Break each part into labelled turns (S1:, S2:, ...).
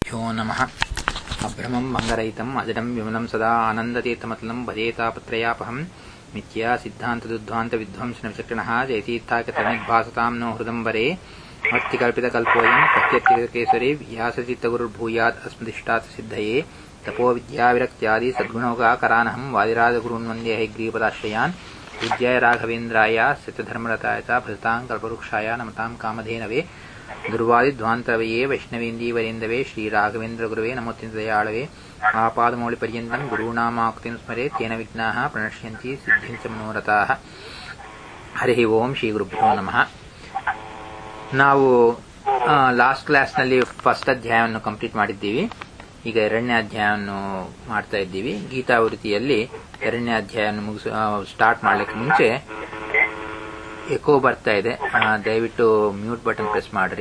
S1: गुरुभ्यो नमः अभ्रमं भङ्गरहितम् अजडं विमलं सदा आनन्दतीर्थमतलं भजेतापत्रयापहं मिथ्या सिद्धान्तदुद्ध्वान्तविध्वंसनविचक्षणः जयतीर्थाकतमिद्भासतां नो हृदम्बरे मत्तिकल्पितकल्पोऽयं प्रत्यक्षकेसरी व्यासचित्तगुरुर्भूयात् अस्मदिष्टात् सिद्धये तपोविद्याविरक्त्यादि सद्गुणौकाकरानहं वादिराजगुरून् वन्दे हैग्रीपदाश्रयान् पूज्याय राघवेन्द्राय सत्यधर्मरताय च भजतां कल्पवृक्षाय नमतां कामधेनवे ದುರ್ವಾದಿಧ್ವಾಂತರವಯೇ ವೈಷ್ಣವೇಂದೀವರೇಂದವೇ ಶ್ರೀರಾಘವೇಂದ್ರಗುರುವೇ ನಮೋತ್ಯಂತದಯಾಳವೇ ಆಪಾದಮೌಳಿಪರ್ಯಂತಂ ಗುರುಣಾಮಾಕ್ತಿಂ ಸ್ಮರೆ ತೇನ ವಿಘ್ನಾಃ ಪ್ರಣಶ್ಯಂತಿ ಸಿದ್ಧಿಂಚ ಮನೋರಥಾಃ ಹರಿ ಓಂ ಶ್ರೀ ಗುರುಭ್ಯೋ ನಮಃ ನಾವು ಲಾಸ್ಟ್ ಕ್ಲಾಸ್ನಲ್ಲಿ ಫಸ್ಟ್ ಅಧ್ಯಾಯವನ್ನು ಕಂಪ್ಲೀಟ್ ಮಾಡಿದ್ದೀವಿ ಈಗ ಎರಡನೇ ಅಧ್ಯಾಯವನ್ನು ಮಾಡ್ತಾ ಇದ್ದೀವಿ ಗೀತಾವೃತಿಯಲ್ಲಿ ಎರಡನೇ ಅಧ್ಯಾಯವನ್ನು ಮುಗಿಸ ಸ್ಟಾರ್ಟ್ ಮಾಡಲಿಕ್ಕೆ ಮುಂಚೆ ಎಕೋ ಬರ್ತಾ ಇದೆ ದಯವಿಟ್ಟು ಮ್ಯೂಟ್ ಬಟನ್ ಪ್ರೆಸ್ ಮಾಡ್ರಿ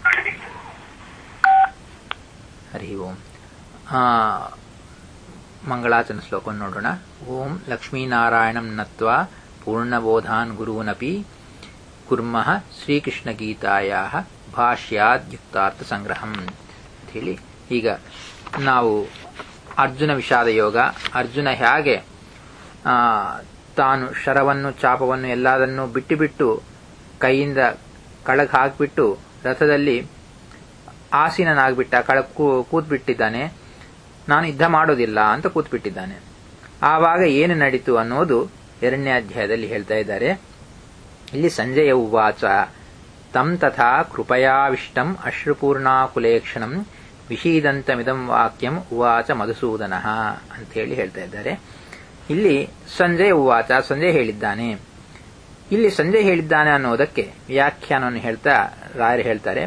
S1: ಹರಿ ಓಂ ಮಂಗಳಾಚನ ಶ್ಲೋಕ ನೋಡೋಣ ಓಂ ಲಕ್ಷ್ಮೀನಾರಾಯಣಂ ನತ್ವ ಪೂರ್ಣಬೋಧಾನ್ ಗುರುನಪಿ ಕುರ್ಮಃ ಶ್ರೀಕೃಷ್ಣ ಗೀತಾಯ ಭಾಷ್ಯಾದ್ಯುಕ್ತಾರ್ಥ ಸಂಗ್ರಹಂ ಅಂತ ಹೇಳಿ ಈಗ ನಾವು ಅರ್ಜುನ ವಿಷಾದ ಯೋಗ ಅರ್ಜುನ ಹೇಗೆ ತಾನು ಶರವನ್ನು ಚಾಪವನ್ನು ಎಲ್ಲದನ್ನು ಬಿಟ್ಟು ಬಿಟ್ಟು ಕೈಯಿಂದ ಕಳಗ್ ಹಾಕಿಬಿಟ್ಟು ರಥದಲ್ಲಿ ಆಸೀನನಾಗ್ಬಿಟ್ಟ ಕಳಗ್ ಕೂತ್ಬಿಟ್ಟಿದ್ದಾನೆ ನಾನು ಯುದ್ಧ ಮಾಡೋದಿಲ್ಲ ಅಂತ ಕೂತ್ಬಿಟ್ಟಿದ್ದಾನೆ ಆವಾಗ ಏನು ನಡೀತು ಅನ್ನೋದು ಎರಡನೇ ಅಧ್ಯಾಯದಲ್ಲಿ ಹೇಳ್ತಾ ಇದ್ದಾರೆ ಇಲ್ಲಿ ಸಂಜಯ ಉವಾಚ ತಂ ತಥಾ ಕೃಪಯಾವಿಷ್ಟಂ ಅಶ್ರುಪೂರ್ಣಾಕುಲೇಕ್ಷಣಂ ವಿಷೀದಂತಮಿದಂ ವಾಕ್ಯಂ ಉವಾಚ ಮಧುಸೂದನ ಅಂತ ಹೇಳಿ ಹೇಳ್ತಾ ಇದ್ದಾರೆ ಇಲ್ಲಿ ಸಂಜಯ್ ಉವಾಚ ಸಂಜಯ್ ಹೇಳಿದ್ದಾನೆ ಇಲ್ಲಿ ಸಂಜಯ್ ಹೇಳಿದ್ದಾನೆ ಅನ್ನೋದಕ್ಕೆ ವ್ಯಾಖ್ಯಾನವನ್ನು ಹೇಳ್ತಾ ರಾಯರು ಹೇಳ್ತಾರೆ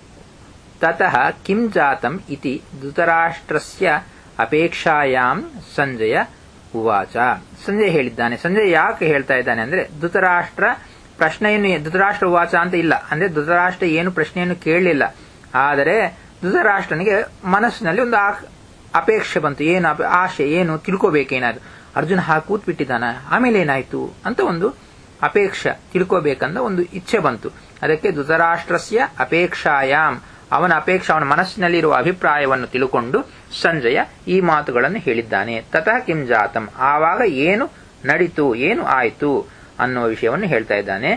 S1: ತತಃ ಕಿಂ ಜಾತಂ ಇತಿ ಧೃತರಾಷ್ಟ್ರಸ್ಯ ಅಪೇಕ್ಷಾಯಾಂ ಸಂಜಯ ಉವಾಚ ಸಂಜಯ್ ಹೇಳಿದ್ದಾನೆ ಸಂಜಯ್ ಯಾಕೆ ಹೇಳ್ತಾ ಇದ್ದಾನೆ ಅಂದ್ರೆ ಧೃತರಾಷ್ಟ್ರ ಪ್ರಶ್ನೆಯನ್ನು ಧೃತರಾಷ್ಟ್ರ ಉವಾಚ ಅಂತ ಇಲ್ಲ ಅಂದ್ರೆ ಧೃತರಾಷ್ಟ್ರ ಏನು ಪ್ರಶ್ನೆಯನ್ನು ಕೇಳಲಿಲ್ಲ ಆದರೆ ಧೃತರಾಷ್ಟ್ರನಿಗೆ ಮನಸ್ಸಿನಲ್ಲಿ ಒಂದು ಅಪೇಕ್ಷೆ ಬಂತು ಏನು ಆಶೆ ಏನು ತಿಳ್ಕೋಬೇಕೇನಾದ್ರು ಅರ್ಜುನ ಹಾಕಿ ಕೂತ್ಬಿಟ್ಟಿದ್ದಾನ ಆಮೇಲೆ ಏನಾಯ್ತು ಅಂತ ಒಂದು ಅಪೇಕ್ಷ ತಿಳ್ಕೋಬೇಕಂದ ಒಂದು ಇಚ್ಛೆ ಬಂತು ಅದಕ್ಕೆ ಧೃತರಾಷ್ಟ್ರಸ್ಯ ಅಪೇಕ್ಷಾಯಾಮ್ ಅವನ ಅಪೇಕ್ಷ ಅವನ ಮನಸ್ಸಿನಲ್ಲಿರುವ ಅಭಿಪ್ರಾಯವನ್ನು ತಿಳ್ಕೊಂಡು ಸಂಜಯ ಈ ಮಾತುಗಳನ್ನು ಹೇಳಿದ್ದಾನೆ ತತಃ ಕಿಂ ಜಾತಂ ಆವಾಗ ಏನು ನಡೀತು ಏನು ಆಯ್ತು ಅನ್ನುವ ವಿಷಯವನ್ನು ಹೇಳ್ತಾ ಇದ್ದಾನೆ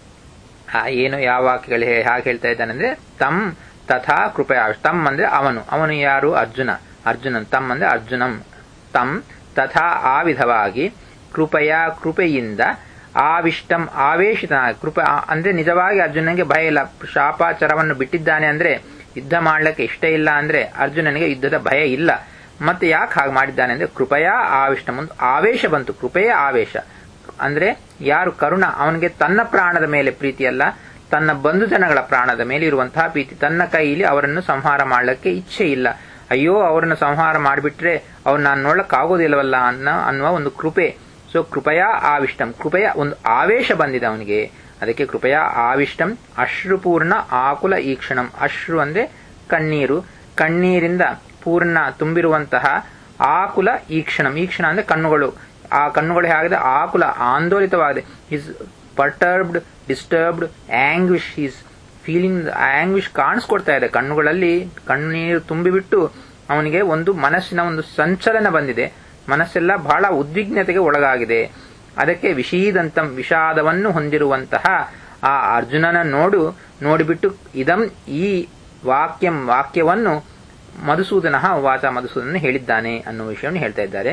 S1: ಏನು ಯಾವ ವಾಕ್ಯಗಳು ಹಾಗೆ ಹೇಳ್ತಾ ಇದ್ದಾನೆ ಅಂದ್ರೆ ತಮ್ ತಥಾ ಕೃಪಯ ತಮ್ ಅಂದ್ರೆ ಅವನು ಅವನು ಯಾರು ಅರ್ಜುನ ಅರ್ಜುನನ್ ತಮ್ ಅಂದ್ರೆ ಅರ್ಜುನಂ ತಮ್ ತಥಾ ಆ ವಿಧವಾಗಿ ಕೃಪೆಯ ಕೃಪೆಯಿಂದ ಆವಿಷ್ಟಂ ಆವೇಶಿತ ಕೃಪ ಅಂದ್ರೆ ನಿಜವಾಗಿ ಅರ್ಜುನನಿಗೆ ಭಯ ಇಲ್ಲ ಶಾಪಾಚಾರವನ್ನು ಬಿಟ್ಟಿದ್ದಾನೆ ಅಂದ್ರೆ ಯುದ್ಧ ಮಾಡ್ಲಿಕ್ಕೆ ಇಷ್ಟ ಇಲ್ಲ ಅಂದ್ರೆ ಅರ್ಜುನನಿಗೆ ಯುದ್ಧದ ಭಯ ಇಲ್ಲ ಮತ್ತೆ ಯಾಕೆ ಹಾಗೆ ಮಾಡಿದ್ದಾನೆ ಅಂದ್ರೆ ಕೃಪೆಯ ಆವಿಷ್ಟಂ ಒಂದು ಆವೇಶ ಬಂತು ಕೃಪೆಯ ಆವೇಶ ಅಂದ್ರೆ ಯಾರು ಕರುಣ ಅವನಿಗೆ ತನ್ನ ಪ್ರಾಣದ ಮೇಲೆ ಪ್ರೀತಿಯಲ್ಲ ತನ್ನ ಬಂಧುಜನಗಳ ಪ್ರಾಣದ ಮೇಲೆ ಇರುವಂತಹ ಪ್ರೀತಿ ತನ್ನ ಕೈಯಲ್ಲಿ ಅವರನ್ನು ಸಂಹಾರ ಮಾಡಲಿಕ್ಕೆ ಇಚ್ಛೆ ಇಲ್ಲ ಅಯ್ಯೋ ಅವರನ್ನು ಸಂಹಾರ ಮಾಡಿಬಿಟ್ರೆ ಅವ್ರು ನಾನು ನೋಡಕ್ ಆಗೋದಿಲ್ಲವಲ್ಲ ಅನ್ನೋ ಅನ್ನುವ ಒಂದು ಕೃಪೆ ಸೊ ಕೃಪೆಯ ಆವಿಷ್ಟಂ ಕೃಪೆಯ ಒಂದು ಆವೇಶ ಬಂದಿದೆ ಅವನಿಗೆ ಅದಕ್ಕೆ ಕೃಪೆಯ ಆವಿಷ್ಟಂ ಅಶ್ರುಪೂರ್ಣ ಆಕುಲ ಈಕ್ಷಣಂ ಅಶ್ರು ಅಂದ್ರೆ ಕಣ್ಣೀರು ಕಣ್ಣೀರಿಂದ ಪೂರ್ಣ ತುಂಬಿರುವಂತಹ ಆಕುಲ ಈಕ್ಷಣಂ ಈಕ್ಷಣ ಅಂದ್ರೆ ಕಣ್ಣುಗಳು ಆ ಕಣ್ಣುಗಳು ಹೇಗಿದೆ ಆಕುಲ ಆಂದೋಲಿತವಾಗಿದೆ is perturbed disturbed anguish is feeling anguish ಕಾಣಿಸ್ಕೊಡ್ತಾ ಇದೆ ಕಣ್ಣುಗಳಲ್ಲಿ ಕಣ್ಣೀರು ತುಂಬಿಬಿಟ್ಟು ಅವನಿಗೆ ಒಂದು ಮನಸ್ಸಿನ ಒಂದು ಸಂಚಲನ ಬಂದಿದೆ ಮನಸ್ಸೆಲ್ಲ ಬಹಳ ಉದ್ವಿಗ್ನತೆಗೆ ಒಳಗಾಗಿದೆ ಅದಕ್ಕೆ ವಿಷೀದಂತಂ ವಿಷಾದವನ್ನು ಹೊಂದಿರುವಂತಹ ಆ ಅರ್ಜುನನ ನೋಡು ನೋಡಿಬಿಟ್ಟು ಇದಂ ಈ ವಾಕ್ಯಂ ವಾಕ್ಯವನ್ನು ಮಧುಸೂದನ ವಾಚ ಮಧುಸೂದನ ಹೇಳಿದ್ದಾನೆ ಅನ್ನುವ ವಿಷಯವನ್ನು ಹೇಳ್ತಾ ಇದ್ದಾರೆ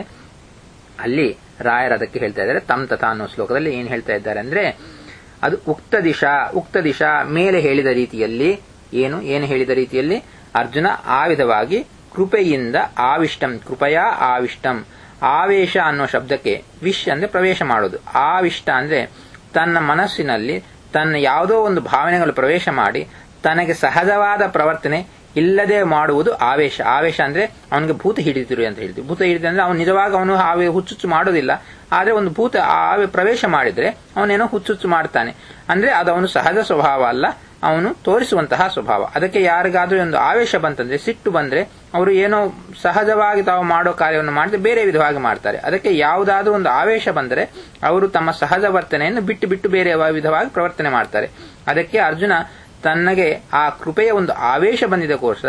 S1: ಅಲ್ಲಿ ರಾಯರ್ ಅದಕ್ಕೆ ಹೇಳ್ತಾ ಇದ್ದಾರೆ ತಮ್ ತಥಾ ಅನ್ನೋ ಶ್ಲೋಕದಲ್ಲಿ ಏನ್ ಹೇಳ್ತಾ ಇದ್ದಾರೆ ಅಂದ್ರೆ ಅದು ಉಕ್ತ ದಿಶಾ ಉಕ್ತ ದಿಶಾ ಮೇಲೆ ಹೇಳಿದ ರೀತಿಯಲ್ಲಿ ಏನು ಏನು ಹೇಳಿದ ರೀತಿಯಲ್ಲಿ ಅರ್ಜುನ ಆ ವಿಧವಾಗಿ ಕೃಪೆಯಿಂದ ಆವಿಷ್ಟಂ ಕೃಪೆಯ ಆವಿಷ್ಟಂ ಆವೇಶ ಅನ್ನೋ ಶಬ್ದಕ್ಕೆ ವಿಶ್ ಅಂದ್ರೆ ಪ್ರವೇಶ ಮಾಡೋದು ಆವಿಷ್ಟ ಅಂದ್ರೆ ತನ್ನ ಮನಸ್ಸಿನಲ್ಲಿ ತನ್ನ ಯಾವುದೋ ಒಂದು ಭಾವನೆಗಳು ಪ್ರವೇಶ ಮಾಡಿ ತನಗೆ ಸಹಜವಾದ ಪ್ರವರ್ತನೆ ಇಲ್ಲದೆ ಮಾಡುವುದು ಆವೇಶ ಆವೇಶ ಅಂದ್ರೆ ಅವನಿಗೆ ಭೂತ ಹಿಡಿತಿರು ಅಂತ ಹೇಳ್ತೀವಿ ಭೂತ ಹಿಡಿತ ಅಂದ್ರೆ ಅವನು ನಿಜವಾಗಿ ಅವನು ಆವೆ ಹುಚ್ಚುಚ್ಚು ಮಾಡೋದಿಲ್ಲ ಆದ್ರೆ ಒಂದು ಭೂತ ಆವೆ ಪ್ರವೇಶ ಮಾಡಿದ್ರೆ ಅವನೇನೋ ಹುಚ್ಚುಚ್ಚು ಮಾಡ್ತಾನೆ ಅಂದ್ರೆ ಅದು ಅವನು ಸಹಜ ಸ್ವಭಾವ ಅಲ್ಲ ಅವನು ತೋರಿಸುವಂತಹ ಸ್ವಭಾವ ಅದಕ್ಕೆ ಯಾರಿಗಾದ್ರೂ ಒಂದು ಆವೇಶ ಬಂತಂದ್ರೆ ಸಿಟ್ಟು ಬಂದ್ರೆ ಅವರು ಏನೋ ಸಹಜವಾಗಿ ತಾವು ಮಾಡೋ ಕಾರ್ಯವನ್ನು ಮಾಡಿದ್ರೆ ಬೇರೆ ವಿಧವಾಗಿ ಮಾಡ್ತಾರೆ ಅದಕ್ಕೆ ಯಾವುದಾದ್ರೂ ಒಂದು ಆವೇಶ ಬಂದರೆ ಅವರು ತಮ್ಮ ಸಹಜ ವರ್ತನೆಯನ್ನು ಬಿಟ್ಟು ಬಿಟ್ಟು ಬೇರೆ ವಿಧವಾಗಿ ಪ್ರವರ್ತನೆ ಮಾಡ್ತಾರೆ ಅದಕ್ಕೆ ಅರ್ಜುನ ತನ್ನಗೆ ಆ ಕೃಪೆಯ ಒಂದು ಆವೇಶ ಬಂದಿದೆ ಕೋರ್ಸ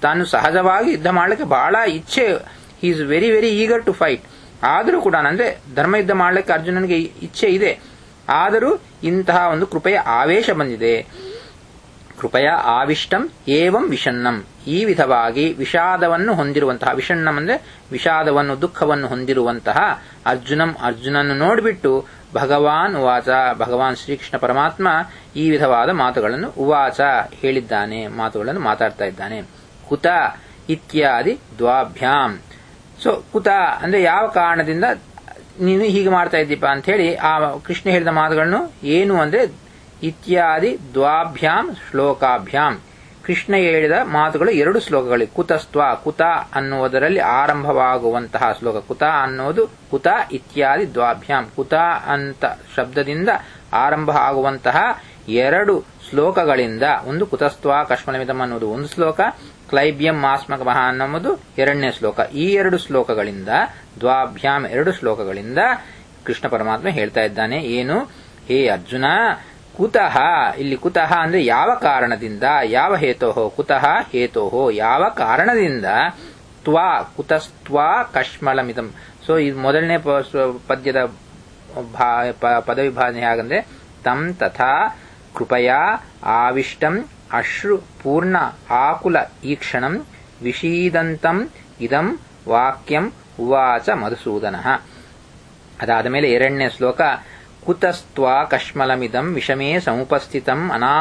S1: ತಾನು ಸಹಜವಾಗಿ ಯುದ್ಧ ಮಾಡಲಿಕ್ಕೆ ಬಹಳ ಇಚ್ಛೆ is very very eager to fight ಆದರೂ ಕೂಡ ಅಂದ್ರೆ ಧರ್ಮ ಯುದ್ಧ ಮಾಡಲಿಕ್ಕೆ ಅರ್ಜುನನಿಗೆ ಇಚ್ಛೆ ಇದೆ ಆದರೂ ಇಂತಹ ಒಂದು ಕೃಪೆಯ ಆವೇಶ ಬಂದಿದೆ ಕೃಪಯ ಆವಿಷ್ಟಂ ಏವಂ ವಿಷಣ್ಣಂ ಈ ವಿಧವಾಗಿ ವಿಷಾದವನ್ನು ಹೊಂದಿರುವಂತಹ ವಿಷಣ್ಣಂ ಅಂದ್ರೆ ವಿಷಾದವನ್ನು ದುಃಖವನ್ನು ಹೊಂದಿರುವಂತಹ ಅರ್ಜುನಂ ಅರ್ಜುನನ್ನು ನೋಡಿಬಿಟ್ಟು ಭಗವಾನ್ ಉವಾಚ ಭಗವಾನ್ ಶ್ರೀಕೃಷ್ಣ ಪರಮಾತ್ಮ ಈ ವಿಧವಾದ ಮಾತುಗಳನ್ನು ಉವಾಚ ಹೇಳಿದ್ದಾನೆ ಮಾತುಗಳನ್ನು ಮಾತಾಡ್ತಾ ಇದ್ದಾನೆ ಕುತ ಇತ್ಯಾದಿ ದ್ವಾಭ್ಯಾಂ ಸೊ ಕುತ ಅಂದ್ರೆ ಯಾವ ಕಾರಣದಿಂದ ನೀನು ಹೀಗೆ ಮಾಡ್ತಾ ಇದ್ದೀಪ ಅಂತ ಹೇಳಿ ಆ ಕೃಷ್ಣ ಹೇಳಿದ ಮಾತುಗಳನ್ನು ಏನು ಅಂದ್ರೆ ಇತ್ಯಾದಿ ದ್ವಾಭ್ಯಾಂ ಶ್ಲೋಕಾಭ್ಯಾಂ ಕೃಷ್ಣ ಹೇಳಿದ ಮಾತುಗಳು ಎರಡು ಶ್ಲೋಕಗಳು ಕುತಸ್ತ್ವ ಕುತ ಅನ್ನುವುದರಲ್ಲಿ ಆರಂಭವಾಗುವಂತಹ ಶ್ಲೋಕ ಕುತ ಅನ್ನೋದು ಕುತ ಇತ್ಯಾದಿ ದ್ವಾಭ್ಯಾಂ ಕುತ ಅಂತ ಶಬ್ದದಿಂದ ಆರಂಭ ಆಗುವಂತಹ ಎರಡು ಶ್ಲೋಕಗಳಿಂದ ಒಂದು ಕುತಸ್ತ್ವ ಕಶ್ಮಲಮಿದಂ ಅನ್ನೋದು ಒಂದು ಶ್ಲೋಕ ಕ್ಲೈಬ್ಯಂ ಮಾಸ್ಮಕ ಮಹಾ ಅನ್ನುವುದು ಎರಡನೇ ಶ್ಲೋಕ ಈ ಎರಡು ಶ್ಲೋಕಗಳಿಂದ ದ್ವಾಭ್ಯಾಂ ಎರಡು ಶ್ಲೋಕಗಳಿಂದ ಕೃಷ್ಣ ಪರಮಾತ್ಮ ಹೇಳ್ತಾ ಇದ್ದಾನೆ ಏನು ಹೇ ಅರ್ಜುನ ಕುತಃ ಇಲ್ಲಿ ಕುತಃ ಅಂದ್ರೆ ಯಾವ ಕಾರಣದಿಂದ ಯಾವ ಹೇತೋಹೋ ಕುತಃ ಹೇತೋಹೋ ಯಾವ ಕಾರಣದಿಂದ ತ್ವಾ ಕುತಸ್ತ್ವಾ ಕಶ್ಮಲಮಿದಂ ಸೊ ಇದು ಮೊದಲನೇ ಪದ್ಯದ ಪದವಿಭಾಜನೆ ಹಾಗಂದ್ರೆ ತಂ ತಥಾ ಕೃಪಯಾ ಆವಿಷ್ಟಂ ಅಶ್ರು ಪೂರ್ಣ ಆಕುಲ ಈಕ್ಷಣಂ ವಿಷೀದಂತಂ ಇದಂ ವಾಕ್ಯಂ ಉವಾಚ ಮಧುಸೂದನ ಅದಾದ ಮೇಲೆ ಎರಡನೇ ಶ್ಲೋಕ ಕುತಸ್ತ್ವಾ ಕಶ್ಮಲಮಿದಂ ವಿಷಮೇ ಸಮುಪಸ್ಥಿತಂ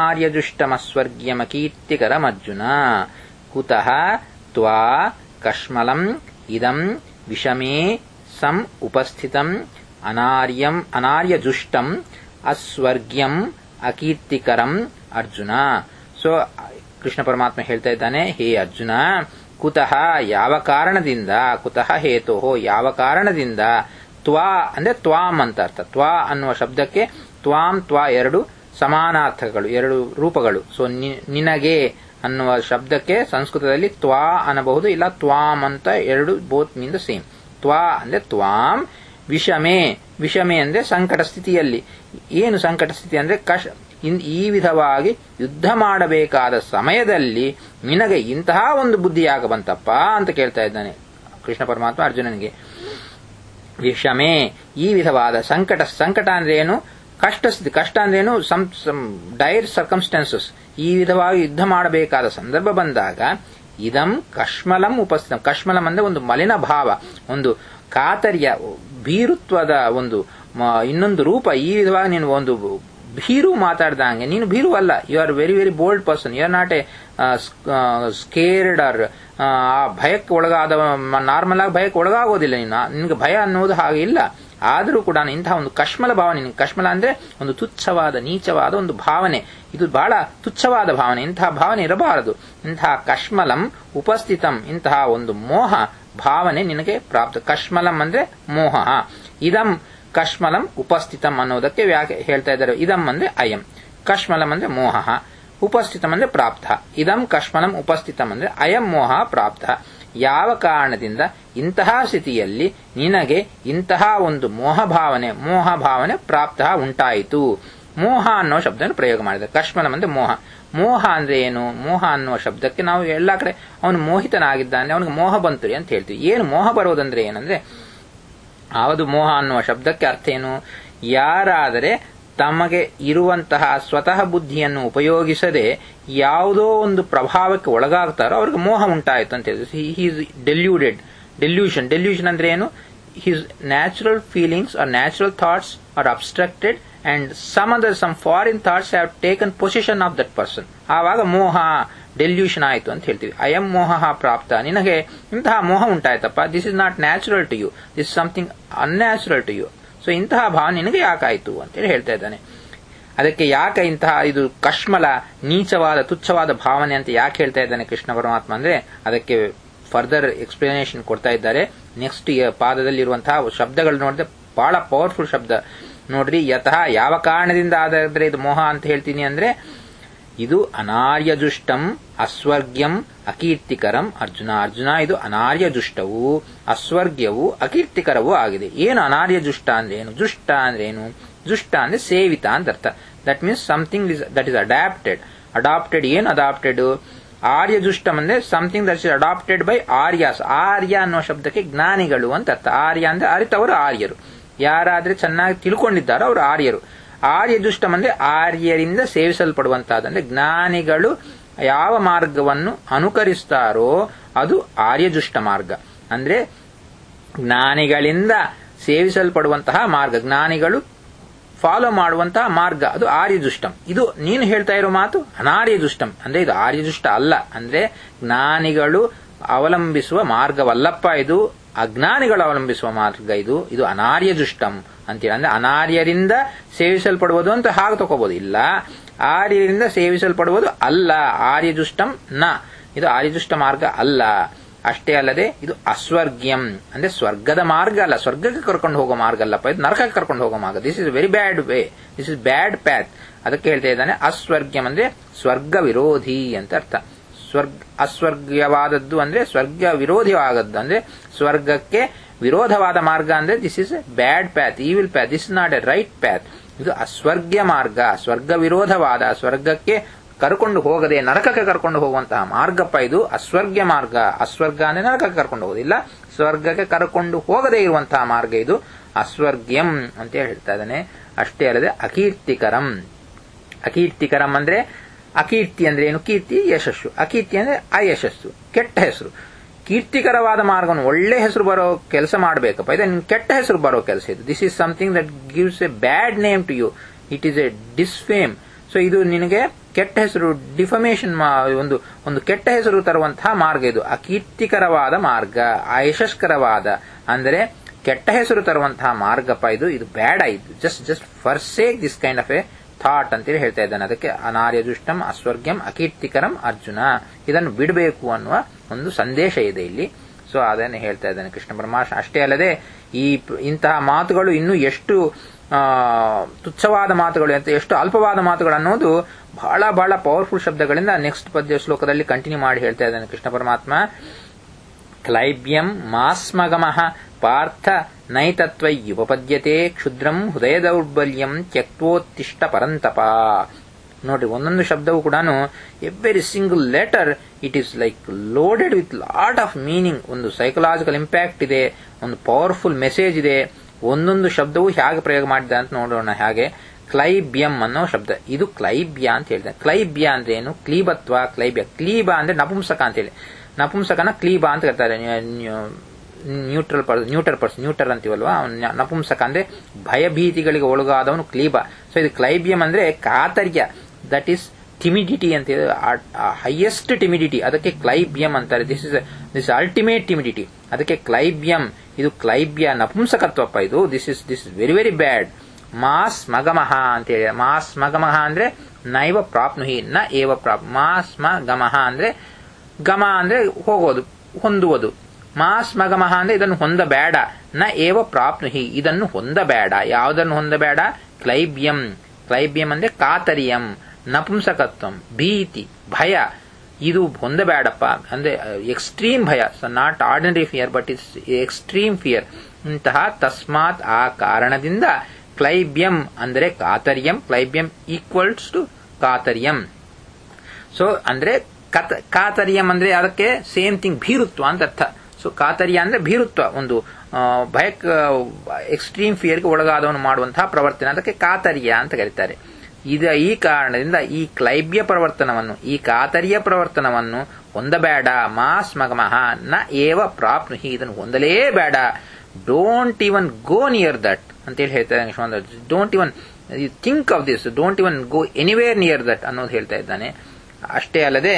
S1: ಅನಾರ್ಯಜುಷ್ಟಮಸ್ವರ್ಗ್ಯಮಕೀರ್ತಿಕರಮರ್ಜುನ ಕುತಃ ತ್ವಾ ಕಶ್ಮಲಂ ಇದಂ ವಿಷಮೇ ಸಂ ಉಪಸ್ಥಿತಂ ಅನಾರ್ಯಂ ಅನಾರ್ಯಜುಷ್ಟಂ ಅಸ್ವರ್ಗ್ಯಂ ಅಕೀರ್ತಿಕರಂ ಅರ್ಜುನ ಸೊ ಕೃಷ್ಣ ಪರಮಾತ್ಮ ಹೇಳ್ತಾ ಇದ್ದಾನೆ ಹೇ ಅರ್ಜುನ ಕುತಃ ಯಾವ ಕಾರಣದಿಂದ ಕುತಃ ಹೇತೋ ಯಾವ ಕಾರಣದಿಂದ ತ್ವಾ ಅಂದ್ರೆ ತ್ವಾಂ ಅಂತ ಅರ್ಥ ತ್ವಾ ಅನ್ನುವ ಶಬ್ದಕ್ಕೆ ತ್ವಾಂ ತ್ವಾ ಎರಡು ಸಮಾನಾರ್ಥಗಳು ಎರಡು ರೂಪಗಳು ಸೊ ನಿನಗೆ ಅನ್ನುವ ಶಬ್ದಕ್ಕೆ ಸಂಸ್ಕೃತದಲ್ಲಿ ತ್ವಾ ಅನ್ನಬಹುದು ಇಲ್ಲ ತ್ವಾಂ ಅಂತ ಎರಡು ಬೋತ್ ಮೀನ್ ದ ಸೇಮ್ ತ್ವಾ ಅಂದ್ರೆ ತ್ವಾಂ ವಿಷಮೆ ವಿಷಮೆ ಅಂದ್ರೆ ಸಂಕಟ ಸ್ಥಿತಿಯಲ್ಲಿ ಏನು ಸಂಕಟ ಸ್ಥಿತಿ ಅಂದ್ರೆ ಕಷ ಈ ವಿಧವಾಗಿ ಯುದ್ಧ ಮಾಡಬೇಕಾದ ಸಮಯದಲ್ಲಿ ನಿನಗೆ ಇಂತಹ ಒಂದು ಬುದ್ಧಿ ಯಾಕೆ ಬಂತಪ್ಪ ಅಂತ ಕೇಳ್ತಾ ಇದ್ದಾನೆ ಕೃಷ್ಣ ಪರಮಾತ್ಮ ಅರ್ಜುನನಿಗೆ ವಿಷಮೆ ಈ ವಿಧವಾದ ಸಂಕಟ ಸಂಕಟ ಅಂದ್ರೆ ಏನು ಕಷ್ಟ ಸ್ಥಿತಿ ಕಷ್ಟ ಅಂದ್ರೆ ಏನು ಸಮ್ ಸಮ್ ಡೈರ್ ಸರ್ಕಮ್ಸ್ಟೆನ್ಸಸ್ ಈ ವಿಧವಾಗಿ ಯುದ್ಧ ಮಾಡಬೇಕಾದ ಸಂದರ್ಭ ಬಂದಾಗ ಇದಂ ಕಶ್ಮಲಂ ಉಪಸ್ಥಿತ ಕಶ್ಮಲಂ ಅಂದ್ರೆ ಒಂದು ಮಲಿನ ಭಾವ ಒಂದು ಕಾತರ್ಯ ಭೀರುತ್ವದ ಒಂದು ಇನ್ನೊಂದು ರೂಪ ಈ ವಿಧವಾಗಿ ನೀನು ಒಂದು ಭೀರು ಮಾತಾಡ್ದಂಗೆ ನೀನು ಭೀರು ಅಲ್ಲ you are very very bold person you are not a scared or ಆ ಭಯಕ್ಕೆ ಒಳಗಾದ ನಾರ್ಮಲ್ ಆಗಿ ಭಯಕ್ಕೆ ಒಳಗಾಗೋದಿಲ್ಲ ನೀನು ನಿನ್ಗೆ ಭಯ ಅನ್ನೋದು ಹಾಗೆ ಇಲ್ಲ ಆದರೂ ಕೂಡ ಇಂತಹ ಒಂದು ಕಶ್ಮಲ ಭಾವನೆ ಕಶ್ಮಲ ಅಂದ್ರೆ ಒಂದು ತುಚ್ಛವಾದ ನೀಚವಾದ ಒಂದು ಭಾವನೆ ಇದು ಬಹಳ ತುಚ್ಛವಾದ ಭಾವನೆ ಇಂತಹ ಭಾವನೆ ಇರಬಾರದು ಇಂತಹ ಕಶ್ಮಲಂ ಉಪಸ್ಥಿತಂ ಇಂತಹ ಒಂದು ಮೋಹ ಭಾವನೆ ನಿನಗೆ ಪ್ರಾಪ್ತ ಕಶ್ಮಲಂ ಅಂದ್ರೆ ಮೋಹ ಇದಂ ಕಶ್ಮಲಂ ಉಪಸ್ಥಿತಂ ಅನ್ನೋದಕ್ಕೆ ವ್ಯಾಖ್ಯ ಹೇಳ್ತಾ ಇದ್ದಾರೆ ಇದಂ ಅಂದ್ರೆ ಅಯಂ ಕಶ್ಮಲಂ ಅಂದ್ರೆ ಮೋಹ ಉಪಸ್ಥಿತಂ ಅಂದ್ರೆ ಪ್ರಾಪ್ತ ಇದಂ ಕಶ್ಮಲಂ ಉಪಸ್ಥಿತಂ ಅಂದ್ರೆ ಅಯಂ ಮೋಹ ಪ್ರಾಪ್ತ ಯಾವ ಕಾರಣದಿಂದ ಇಂತಹ ಸ್ಥಿತಿಯಲ್ಲಿ ನಿನಗೆ ಇಂತಹ ಒಂದು ಮೋಹ ಭಾವನೆ ಮೋಹ ಭಾವನೆ ಪ್ರಾಪ್ತ ಉಂಟಾಯಿತು ಮೋಹ ಅನ್ನೋ ಶಬ್ದವನ್ನು ಪ್ರಯೋಗ ಮಾಡಿದೆ ಕಶ್ಮಲಂ ಅಂದ್ರೆ ಮೋಹ ಮೋಹ ಅಂದ್ರೆ ಏನು ಮೋಹ ಅನ್ನುವ ಶಬ್ದಕ್ಕೆ ನಾವು ಎಲ್ಲಾ ಕಡೆ ಅವನು ಮೋಹಿತನಾಗಿದ್ದಾನೆ ಅವನಿಗೆ ಮೋಹ ಬಂತು ಅಂತ ಹೇಳ್ತೀವಿ ಏನು ಮೋಹ ಬರೋದಂದ್ರೆ ಏನಂದ್ರೆ ಆವದು ಮೋಹ ಅನ್ನುವ ಶಬ್ದಕ್ಕೆ ಅರ್ಥ ಏನು ಯಾರಾದರೆ ತಮಗೆ ಇರುವಂತಹ ಸ್ವತಃ ಬುದ್ಧಿಯನ್ನು ಉಪಯೋಗಿಸದೆ ಯಾವುದೋ ಒಂದು ಪ್ರಭಾವಕ್ಕೆ ಒಳಗಾಗ್ತಾರೋ ಅವ್ರಿಗೆ ಮೋಹ ಉಂಟಾಯಿತು ಅಂತ ಹೇಳಿ ಹೀಸ್ ಡೆಲ್ಯೂಡೆಡ್ ಡೆಲ್ಯೂಷನ್ ಡೆಲ್ಯೂಷನ್ ಅಂದ್ರೆ ಏನು his natural feelings are natural thoughts are obstructed and some other some foreign thoughts have taken position of that person ಆವಾಗ ಮೋಹ ಡೆಲ್ಯೂಷನ್ ಆಯಿತು ಅಂತ ಹೇಳ್ತೀವಿ ಅಯಂ ಮೋಹ ಪ್ರಾಪ್ತ ನಿನಗೆ ಇಂತಹ ಮೋಹ ಉಂಟಾಯ್ತಪ್ಪ this is not natural to you this something unnatural to you so ಇಂತಹ ಭಾವ ನಿನಗೆ ಯಾಕಾಯಿತು ಅಂತೇಳಿ ಹೇಳ್ತಾ ಇದ್ದಾನೆ ಅದಕ್ಕೆ ಯಾಕೆ ಇಂತಹ ಇದು ಕಶ್ಮಲ ನೀಚವಾದ ತುಚ್ಛವಾದ ಭಾವನೆ ಅಂತ ಯಾಕೆ ಹೇಳ್ತಾ ಇದ್ದಾನೆ ಕೃಷ್ಣ ಪರಮಾತ್ಮ ಅಂದ್ರೆ ಅದಕ್ಕೆ ಫರ್ದರ್ ಎಕ್ಸ್ಪ್ಲನೇಷನ್ ಕೊಡ್ತಾ ಇದ್ದಾರೆ ನೆಕ್ಸ್ಟ್ ಪಾದದಲ್ಲಿರುವಂತಹ ಶಬ್ದಗಳು ನೋಡಿದ್ರೆ ಬಹಳ ಪವರ್ಫುಲ್ ಶಬ್ದ ನೋಡ್ರಿ ಯತಃ ಯಾವ ಕಾರಣದಿಂದ ಆದ್ರೆ ಇದು ಮೋಹ ಅಂತ ಹೇಳ್ತೀನಿ ಅಂದ್ರೆ ಇದು ಅನಾರ್ಯಜುಷ್ಟಂ ಅಸ್ವರ್ಗ್ಯಂ ಅಕೀರ್ತಿಕರಂ ಅರ್ಜುನ ಅರ್ಜುನ ಇದು ಅನಾರ್ಯಜುಷ್ಟವು ಅಸ್ವರ್ಗ್ಯವು ಅಕೀರ್ತಿಕರವೂ ಆಗಿದೆ ಏನು ಅನಾರ್ಯಜುಷ್ಟ ಅಂದ್ರೆ ಏನು ಜುಷ್ಟ ಅಂದ್ರೆ ಏನು ಜುಷ್ಟ ಅಂದ್ರೆ ಸೇವಿತ ಅಂತ ಅರ್ಥ that means something is that is adapted adapted ಏನು ಅಡಾಪ್ಟೆಡ್ ಆರ್ಯಜುಷ್ಟಂ ಅಂದ್ರೆ something that is adapted by Aryas ಆರ್ಯ ಅನ್ನೋ ಶಬ್ದಕ್ಕೆ ಜ್ಞಾನಿಗಳು ಅಂತ ಅರ್ಥ ಆರ್ಯ ಅಂದ್ರೆ ಅರಿತವರು ಆರ್ಯರು ಯಾರಾದ್ರೆ ಚೆನ್ನಾಗಿ ತಿಳ್ಕೊಂಡಿದ್ದಾರೋ ಅವರು ಆರ್ಯರು ಆರ್ಯಜುಷ್ಟಂ ಅಂದ್ರೆ ಆರ್ಯರಿಂದ ಸೇವಿಸಲ್ಪಡುವಂತಹದ್ದು ಅಂದ್ರೆ ಜ್ಞಾನಿಗಳು ಯಾವ ಮಾರ್ಗವನ್ನು ಅನುಕರಿಸ್ತಾರೋ ಅದು ಆರ್ಯಜುಷ್ಟ ಮಾರ್ಗ ಅಂದ್ರೆ ಜ್ಞಾನಿಗಳಿಂದ ಸೇವಿಸಲ್ಪಡುವಂತಹ ಮಾರ್ಗ ಜ್ಞಾನಿಗಳು ಫಾಲೋ ಮಾಡುವಂತಹ ಮಾರ್ಗ ಅದು ಆರ್ಯಜುಷ್ಟಂ ಇದು ನೀನು ಹೇಳ್ತಾ ಇರೋ ಮಾತು ಅನಾರ್ಯಜುಷ್ಟಂ ಅಂದ್ರೆ ಇದು ಆರ್ಯಜುಷ್ಟ ಅಲ್ಲ ಅಂದ್ರೆ ಜ್ಞಾನಿಗಳು ಅವಲಂಬಿಸುವ ಮಾರ್ಗವಲ್ಲಪ್ಪ ಇದು ಅಜ್ಞಾನಿಗಳು ಅವಲಂಬಿಸುವ ಮಾರ್ಗ ಇದು ಇದು ಅನಾರ್ಯಜುಷ್ಟಂ ಅಂತೇಳಿ ಅಂದ್ರೆ ಅನಾರ್ಯರಿಂದ ಸೇವಿಸಲ್ಪಡುವುದು ಅಂತ ಹಾಗೆ ತಗೋಬಹುದು ಇಲ್ಲ ಆರ್ಯರಿಂದ ಸೇವಿಸಲ್ಪಡುವುದು ಅಲ್ಲ ಆರ್ಯಜುಷ್ಟಂ ನ ಇದು ಆರ್ಯಜುಷ್ಟ ಮಾರ್ಗ ಅಲ್ಲ ಅಷ್ಟೇ ಅಲ್ಲದೆ ಇದು ಅಸ್ವರ್ಗ್ಯಂ ಅಂದ್ರೆ ಸ್ವರ್ಗದ ಮಾರ್ಗ ಅಲ್ಲ ಸ್ವರ್ಗಕ್ಕೆ ಕರ್ಕೊಂಡು ಹೋಗೋ ಮಾರ್ಗ ಅಲ್ಲಪ್ಪ ಇದು ನರಕಕ್ಕೆ ಕರ್ಕೊಂಡು ಹೋಗೋ ಮಾರ್ಗ this is very bad way this is bad path ಅದಕ್ಕೆ ಹೇಳ್ತಾ ಇದ್ದಾನೆ ಅಸ್ವರ್ಗ್ಯಂ ಅಂದ್ರೆ ಸ್ವರ್ಗ ವಿರೋಧಿ ಅಂತ ಅರ್ಥ ಸ್ವರ್ಗ ಅಸ್ವರ್ಗವಾದದ್ದು ಅಂದ್ರೆ ಸ್ವರ್ಗ ವಿರೋಧಿಯಾಗದ್ದು ಅಂದ್ರೆ ಸ್ವರ್ಗಕ್ಕೆ ವಿರೋಧವಾದ ಮಾರ್ಗ ಅಂದ್ರೆ this is bad path evil path this not a right path ಇದು ಅಸ್ವರ್ಗ್ಯ ಮಾರ್ಗ ಸ್ವರ್ಗ ವಿರೋಧವಾದ ಸ್ವರ್ಗಕ್ಕೆ ಕರ್ಕೊಂಡು ಹೋಗದೆ ನರಕಕ್ಕೆ ಕರ್ಕೊಂಡು ಹೋಗುವಂತಹ ಮಾರ್ಗಪ್ಪ ಇದು ಅಸ್ವರ್ಗ್ಯ ಮಾರ್ಗ ಅಸ್ವರ್ಗ ಅಂದ್ರೆ ನರಕಕ್ಕೆ ಕರ್ಕೊಂಡು ಹೋಗೋದಿಲ್ಲ ಸ್ವರ್ಗಕ್ಕೆ ಕರ್ಕೊಂಡು ಹೋಗದೇ ಇರುವಂತಹ ಮಾರ್ಗ ಇದು ಅಸ್ವರ್ಗ್ಯಂ ಅಂತ ಹೇಳ್ತಾ ಇದ್ದಾನೆ ಅಷ್ಟೇ ಅಲ್ಲದೆ ಅಕೀರ್ತಿಕರಂ ಅಕೀರ್ತಿಕರಂ ಅಂದ್ರೆ ಅಕೀರ್ತಿ ಅಂದ್ರೆ ಏನು ಕೀರ್ತಿ ಯಶಸ್ಸು ಅಕೀರ್ತಿ ಅಂದ್ರೆ ಅಯಶಸ್ಸು ಕೆಟ್ಟ ಹೆಸರು ಕೀರ್ತಿಕರವಾದ ಮಾರ್ಗವನ್ನು ಒಳ್ಳೆ ಹೆಸರು ಬರೋ ಕೆಲಸ ಮಾಡಬೇಕಪ್ಪ ಇದು ನಿನ್ ಕೆಟ್ಟ ಹೆಸರು ಬರೋ ಕೆಲಸ ಇದು this is something that gives a bad name to you it is a disfame so ಇದು ನಿನಗೆ ಕೆಟ್ಟ ಹೆಸರು ಡಿಫಮೇಷನ್ ಒಂದು ಒಂದು ಕೆಟ್ಟ ಹೆಸರು ತರುವಂತಹ ಮಾರ್ಗ ಇದು ಅಕೀರ್ತಿಕರವಾದ ಮಾರ್ಗ ಅಯಶಸ್ಕರವಾದ ಅಂದರೆ ಕೆಟ್ಟ ಹೆಸರು ತರುವಂತಹ ಮಾರ್ಗಪ್ಪ ಇದು ಇದು ಬೇಡ ಇದು just just for sake this kind of a thought ಅಂತೇಳಿ ಹೇಳ್ತಾ ಇದ್ದಾನೆ ಅದಕ್ಕೆ ಅನಾರ್ಯದುಷ್ಟಂ ಅಸ್ವರ್ಗ್ಯಂ ಅಕೀರ್ತಿಕರಂ ಅರ್ಜುನ ಇದನ್ನು ಬಿಡಬೇಕು ಅನ್ನುವ ಒಂದು ಸಂದೇಶ ಇದೆ ಇಲ್ಲಿ ಸೊ ಅದನ್ನು ಹೇಳ್ತಾ ಇದ್ದಾನೆ ಕೃಷ್ಣ ಪರಮಾಶ ಅಷ್ಟೇ ಅಲ್ಲದೆ ಈ ಇಂತಹ ಮಾತುಗಳು ಇನ್ನೂ ಎಷ್ಟು ತುಚ್ಛವಾದ ಮಾತುಗಳು ಅಂತ ಎಷ್ಟು ಅಲ್ಪವಾದ ಮಾತುಗಳು ಅನ್ನೋದು ಬಹಳ ಬಹಳ ಪವರ್ಫುಲ್ ಶಬ್ದಗಳಿಂದ ನೆಕ್ಸ್ಟ್ ಪದ್ಯ ಶ್ಲೋಕದಲ್ಲಿ ಕಂಟಿನ್ಯೂ ಮಾಡಿ ಹೇಳ್ತಾ ಇದ್ದಾನೆ ಕೃಷ್ಣ ಪರಮಾತ್ಮ ಕ್ಲೈಬ್ಯಂ ಮಾಸ್ಮಗಮಃ ಪಾರ್ಥ ನೈತತ್ವೈ ಉಪಪದ್ಯತೆ ಕ್ಷುದ್ರಂ ಹೃದಯ ದೌರ್ಬಲ್ಯಂ ತ್ಯಕ್ತೋತ್ತಿಷ್ಟ ಪರಂತಪ ನೋಡ್ರಿ ಒಂದೊಂದು ಶಬ್ದವು ಕೂಡ every single letter it is like loaded with lot of meaning ಒಂದು ಸೈಕಲಾಜಿಕಲ್ ಇಂಪ್ಯಾಕ್ಟ್ ಇದೆ ಒಂದು ಪವರ್ಫುಲ್ ಮೆಸೇಜ್ ಇದೆ ಒಂದೊಂದು ಶಬ್ದವು ಹೇಗೆ ಪ್ರಯೋಗ ಮಾಡಿದೆ ಅಂತ ನೋಡೋಣ ಹಾಗೆ ಕ್ಲೈಬ್ಯಂ ಅನ್ನೋ ಶಬ್ದ ಇದು ಕ್ಲೈಬ್ಯ ಅಂತ ಹೇಳಿದೆ ಕ್ಲೈಬ್ಯ ಅಂದ್ರೆ ಏನು ಕ್ಲೀಬತ್ವ ಕ್ಲೈಬ್ಯ ಕ್ಲೀಬ ಅಂದ್ರೆ ನಪುಂಸಕ ಅಂತ ಹೇಳಿ ನಪುಂಸಕನ ಕ್ಲೀಬ ಅಂತ ಕರ್ತಾರೆ ನ್ಯೂಟ್ರಲ್ ಪರ್ಸ್ ನ್ಯೂಟರ್ ಪರ್ಸ್ ನ್ಯೂಟರ್ ಅಂತೀವಲ್ವಾ ನಪುಂಸಕ ಅಂದ್ರೆ ಭಯಭೀತಿಗಳಿಗೆ ಒಳಗಾದವನು ಕ್ಲೀಬ ಸೊ ಇದು ಕ್ಲೈಬ್ಯಂ ಅಂದ್ರೆ ಕಾತರ್ಯ ದಟ್ ಈಸ್ ಟಿಮಿಡಿಟಿ ಅಂತ ಹೈಯೆಸ್ಟ್ ಟಿಮಿಡಿಟಿ ಅದಕ್ಕೆ ಕ್ಲೈಬ್ಯಂ ಅಂತಾರೆ this is this ultimate timidity ಅದಕ್ಕೆ ಕ್ಲೈಬ್ಯಂ ಇದು ಕ್ಲೈಬ್ಯ ನಪುಂಸಕತ್ವಪ್ಪ ಇದು this is this is very very bad ಮಾಸ್ ಮಗಮಹ ಅಂತ ಹೇಳಿ ಮಾಸ್ ಮಗಮಹ ಅಂದ್ರೆ ನೈವ ಪ್ರಾಪ್ನುಹಿ ನ ಏವ ಪ್ರಾಪ್ ಮಾಸ್ ಮ ಗಮಹ ಅಂದ್ರೆ ಗಮ ಅಂದ್ರೆ ಹೋಗೋದು ಹೊಂದುವುದು ಮಾಸ್ ಮಗಮಹ ಅಂದ್ರೆ ಇದನ್ನು ಹೊಂದಬೇಡ ನ ಏವ ಪ್ರಾಪ್ನುಹಿ ಇದನ್ನು ಹೊಂದಬೇಡ ಯಾವುದನ್ನು ಹೊಂದಬೇಡ ಕ್ಲೈಬ್ಯಂ ಕ್ಲೈಬ್ಯಂ ಅಂದ್ರೆ ಕಾತರಿಯಂ ನಪುಂಸಕತ್ವಂ ಭೀತಿ ಭಯ ಇದು ಹೊಂದಬೇಡಪ್ಪ ಅಂದ್ರೆ ಎಕ್ಸ್ಟ್ರೀಮ್ ಭಯ not ordinary fear but it's extreme fear ಇಂತಹ ತಸ್ಮಾತ್ ಆ ಕಾರಣದಿಂದ ಕ್ಲೈಬ್ಯಂ ಅಂದರೆ ಕಾತರ್ಯಂ ಕ್ಲೈಬ್ಯಂ ಈಕ್ವಲ್ಸ್ ಟು ಕಾತರ್ಯಂ ಸೊ ಅಂದ್ರೆ ಕಾತರ್ಯಂ ಅಂದ್ರೆ ಅದಕ್ಕೆ ಸೇಮ್ ಥಿಂಗ್ ಭೀರುತ್ವ ಅಂತ ಅರ್ಥ ಸೊ ಕಾತರ್ಯ ಅಂದ್ರೆ ಭೀರುತ್ವ ಒಂದು ಭಯಕ್ ಎಕ್ಸ್ಟ್ರೀಮ್ ಫಿಯರ್ಗೆ ಒಳಗಾದವನು ಮಾಡುವಂತಹ ಪ್ರವರ್ತನೆ ಅದಕ್ಕೆ ಕಾತರ್ಯ ಅಂತ ಕರೀತಾರೆ ಇದ ಈ ಕಾರಣದಿಂದ ಈ ಕ್ಲೈಬ್ಯ ಪ್ರವರ್ತನವನ್ನು ಈ ಕಾತರ್ಯ ಪ್ರವರ್ತನವನ್ನು ಹೊಂದಬೇಡ ಮಾಸ್ ಮಗಮಹ ನ ಏವ ಪ್ರಾಪ್ನುಹಿ ಇದನ್ನು ಹೊಂದಲೇಬೇಡ don't even go near that ಅಂತೇಳಿ ಹೇಳ್ತಾರೆ don't even think of this don't even go anywhere near that ಅನ್ನೋದು ಹೇಳ್ತಾ ಇದ್ದಾನೆ ಅಷ್ಟೇ ಅಲ್ಲದೆ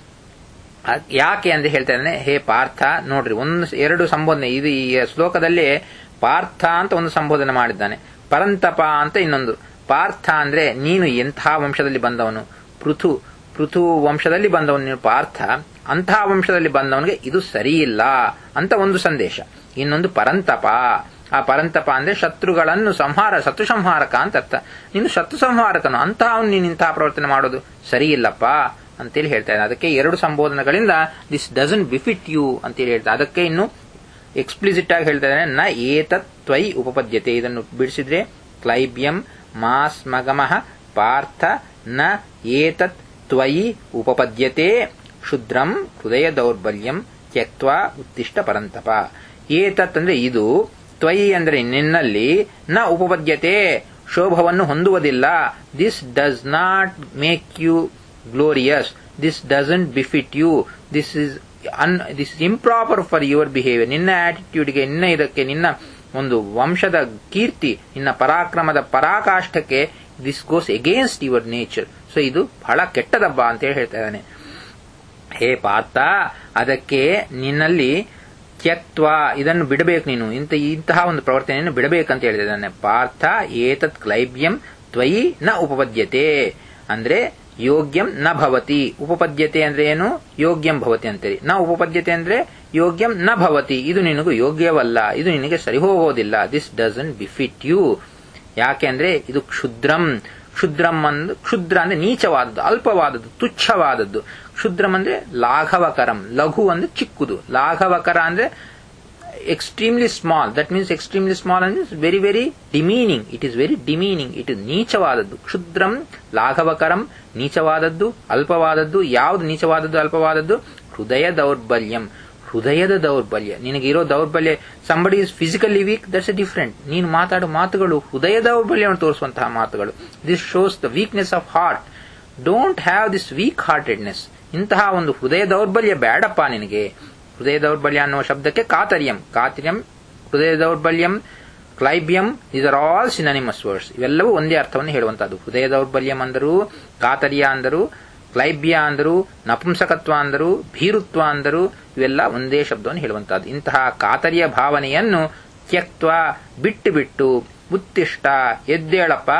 S1: ಯಾಕೆ ಅಂತ ಹೇಳ್ತಾ ಇದ್ದಾನೆ ಹೇ ಪಾರ್ಥ ನೋಡ್ರಿ ಒಂದು ಎರಡು ಸಂಬೋಧನೆ ಇದು ಈ ಶ್ಲೋಕದಲ್ಲಿ ಪಾರ್ಥ ಅಂತ ಒಂದು ಸಂಬೋಧನೆ ಮಾಡಿದ್ದಾನೆ ಪರಂತಪ ಅಂತ ಇನ್ನೊಂದು ಪಾರ್ಥ ಅಂದ್ರೆ ನೀನು ಎಂಥ ವಂಶದಲ್ಲಿ ಬಂದವನು ಪೃಥು ಪೃಥು ವಂಶದಲ್ಲಿ ಬಂದವನು ನೀನು ಪಾರ್ಥ ಅಂತಹ ವಂಶದಲ್ಲಿ ಬಂದವನಿಗೆ ಇದು ಸರಿಯಿಲ್ಲ ಅಂತ ಒಂದು ಸಂದೇಶ ಇನ್ನೊಂದು ಪರಂತಪ ಆ ಪರಂತಪ ಅಂದ್ರೆ ಶತ್ರುಗಳನ್ನು ಸಂಹಾರ ಶತ್ರು ಸಂಹಾರಕ ಅಂತ ಅರ್ಥ ನೀನು ಶತ್ರು ಸಂಹಾರಕನು ಅಂತಹವನು ನೀನು ಇಂತಹ ಪ್ರವರ್ತನೆ ಮಾಡೋದು ಸರಿಯಿಲ್ಲಪ್ಪ ಅಂತೇಳಿ ಹೇಳ್ತಾ ಇದ್ದಾನೆ ಅದಕ್ಕೆ ಎರಡು ಸಂಬೋಧನೆಗಳಿಂದ ದಿಸ್ ಡಸನ್ ಬಿಫಿಟ್ ಯು ಅಂತೇಳಿ ಹೇಳ್ತಾ ಅದಕ್ಕೆ ಇನ್ನು ಎಕ್ಸ್ಪ್ಲಿಸಿಟ್ ಆಗಿ ಹೇಳ್ತಾ ಇದ್ದಾನೆ ನ ಏತತ್ ತ್ವೈ ಉಪಪದ್ಯತೆ ಇದನ್ನು ಬಿಡಿಸಿದ್ರೆ ಕ್ಲೈಬ್ಯಂ ಮಾಸ್ ಮಗಮಃ ಪಾರ್ಥ ನ ಏತತ್ ತ್ವಯಿ ಉಪಪದ್ಯತೆ ಕ್ಷುದ್ರಂ ಹೃದಯ ದೌರ್ಬಲ್ಯಂ ತ್ಯಕ್ವಾ ಉತ್ತಿಷ್ಟ ಪರಂತಪ ಏತತ್ ಅಂದ್ರೆ ಇದು ತ್ವಯಿ ಅಂದ್ರೆ ನಿನ್ನಲ್ಲಿ ನ ಉಪಪದ್ಯತೆ ಶೋಭವನ್ನು ಹೊಂದುವುದಿಲ್ಲ this does not make you glorious this doesn't befit you this is un this is improper for your behaviour ನಿನ್ನ ಆಟಿಟ್ಯೂಡ್ಗೆ ನಿನ್ನ ಇದಕ್ಕೆ ನಿನ್ನ ಒಂದು ವಂಶದ ಕೀರ್ತಿ ನಿನ್ನ ಪರಾಕ್ರಮದ ಪರಾಕಾಷ್ಠಕ್ಕೆ this goes against your nature so ಇದು ಬಹಳ ಕೆಟ್ಟದಬ್ಬ ಅಂತ ಹೇಳಿ ಹೇಳ್ತಾ ಇದ್ದಾನೆ ಹೇ ಪಾರ್ಥ ಅದಕ್ಕೆ ನಿನ್ನಲ್ಲಿ ತ್ಯಕ್ತ್ವ ಇದನ್ನು ಬಿಡಬೇಕು ನೀನು ಇಂಥ ಇಂತಹ ಒಂದು ಪ್ರವರ್ತನೆಯನ್ನು ಬಿಡಬೇಕಂತ ಹೇಳಿದ್ದಾನೆ ಪಾರ್ಥ ಏತತ್ ಕ್ಲೈಬ್ಯಂ ತ್ವಯಿ ನ ಉಪಪದ್ಯತೆ ಅಂದ್ರೆ ಯೋಗ್ಯಂ ನ ಭವತಿ ಉಪಪದ್ಯತೆ ಅಂದ್ರೆ ಏನು ಯೋಗ್ಯಂ ಭವತಿ ಅಂತೇಳಿ ನ ಉಪಪದ್ಯತೆ ಅಂದ್ರೆ ಯೋಗ್ಯಂ ನ ಭವತಿ ಇದು ನಿನಗೂ ಯೋಗ್ಯವಲ್ಲ ಇದು ನಿನಗೆ ಸರಿ ಹೋಗೋದಿಲ್ಲ ದಿಸ್ ಡಸಂಟ್ ಬಿಫಿಟ್ ಯು ಯಾಕೆ ಅಂದ್ರೆ ಇದು ಕ್ಷುದ್ರಂ ಕ್ಷುದ್ರಂ ಅಂದ್ ಕ್ಷುದ್ರ ಅಂದ್ರೆ ನೀಚವಾದದ್ದು ಅಲ್ಪವಾದದ್ದು ತುಚ್ಛವಾದದ್ದು ಕ್ಷುದ್ರಂ ಅಂದ್ರೆ ಲಾಘವಕರಂ ಲಘು ಅಂದ್ರೆ ಚಿಕ್ಕದು ಲಾಘವಕರ ಅಂದ್ರೆ extremely small that means extremely small ಅಂದ್ರೆ very very demeaning it is very demeaning it is ನೀಚವಾದದ್ದು ಕ್ಷುದ್ರಂ ಲಾಘವಕರಂ ನೀಚವಾದದ್ದು ಅಲ್ಪವಾದದ್ದು ಯಾವುದು ನೀಚವಾದದ್ದು ಅಲ್ಪವಾದದ್ದು ಹೃದಯ ದೌರ್ಬಲ್ಯಂ ಹೃದಯದ ದೌರ್ಬಲ್ಯ ನಿನಗಿರೋ ದೌರ್ಬಲ್ಯ somebody is physically weak that's a different ನೀನು ಮಾತಾಡೋ ಮಾತುಗಳು ಹೃದಯ ದೌರ್ಬಲ್ಯವನ್ನು ತೋರಿಸುವಂತಹ ಮಾತುಗಳು this shows the weakness of heart don't have this weak heartedness ಇಂತಹ ಒಂದು ಹೃದಯ ದೌರ್ಬಲ್ಯ ಬೇಡಪ್ಪ ನಿನಗೆ ಹೃದಯ ದೌರ್ಬಲ್ಯ ಅನ್ನುವ ಶಬ್ದಕ್ಕೆ ಕಾತರ್ಯಂ ಕಾತರ್ಯಂ ಹೃದಯ ದೌರ್ಬಲ್ಯಂ ಕ್ಲೈಬ್ಯಂ is are all synonymous words ಇವೆಲ್ಲವೂ ಒಂದೇ ಅರ್ಥವನ್ನು ಹೇಳುವಂತಹದ್ದು ಹೃದಯ ದೌರ್ಬಲ್ಯಂ ಅಂದರು ಕಾತರ್ಯ ಅಂದರು ಕ್ಲೈಬ್ಯ ಅಂದರು ನಪುಂಸಕತ್ವ ಅಂದರು ಭೀರುತ್ವ ಅಂದರು ಇವೆಲ್ಲ ಒಂದೇ ಶಬ್ದವನ್ನು ಹೇಳುವಂತಹದ್ದು ಇಂತಹ ಕಾತರ್ಯ ಭಾವನೆಯನ್ನು ತ್ಯಕ್ತ್ವ ಬಿಟ್ಟು ಬಿಟ್ಟು ಉತ್ತಿಷ್ಟ ಎದ್ದೇಳಪ್ಪ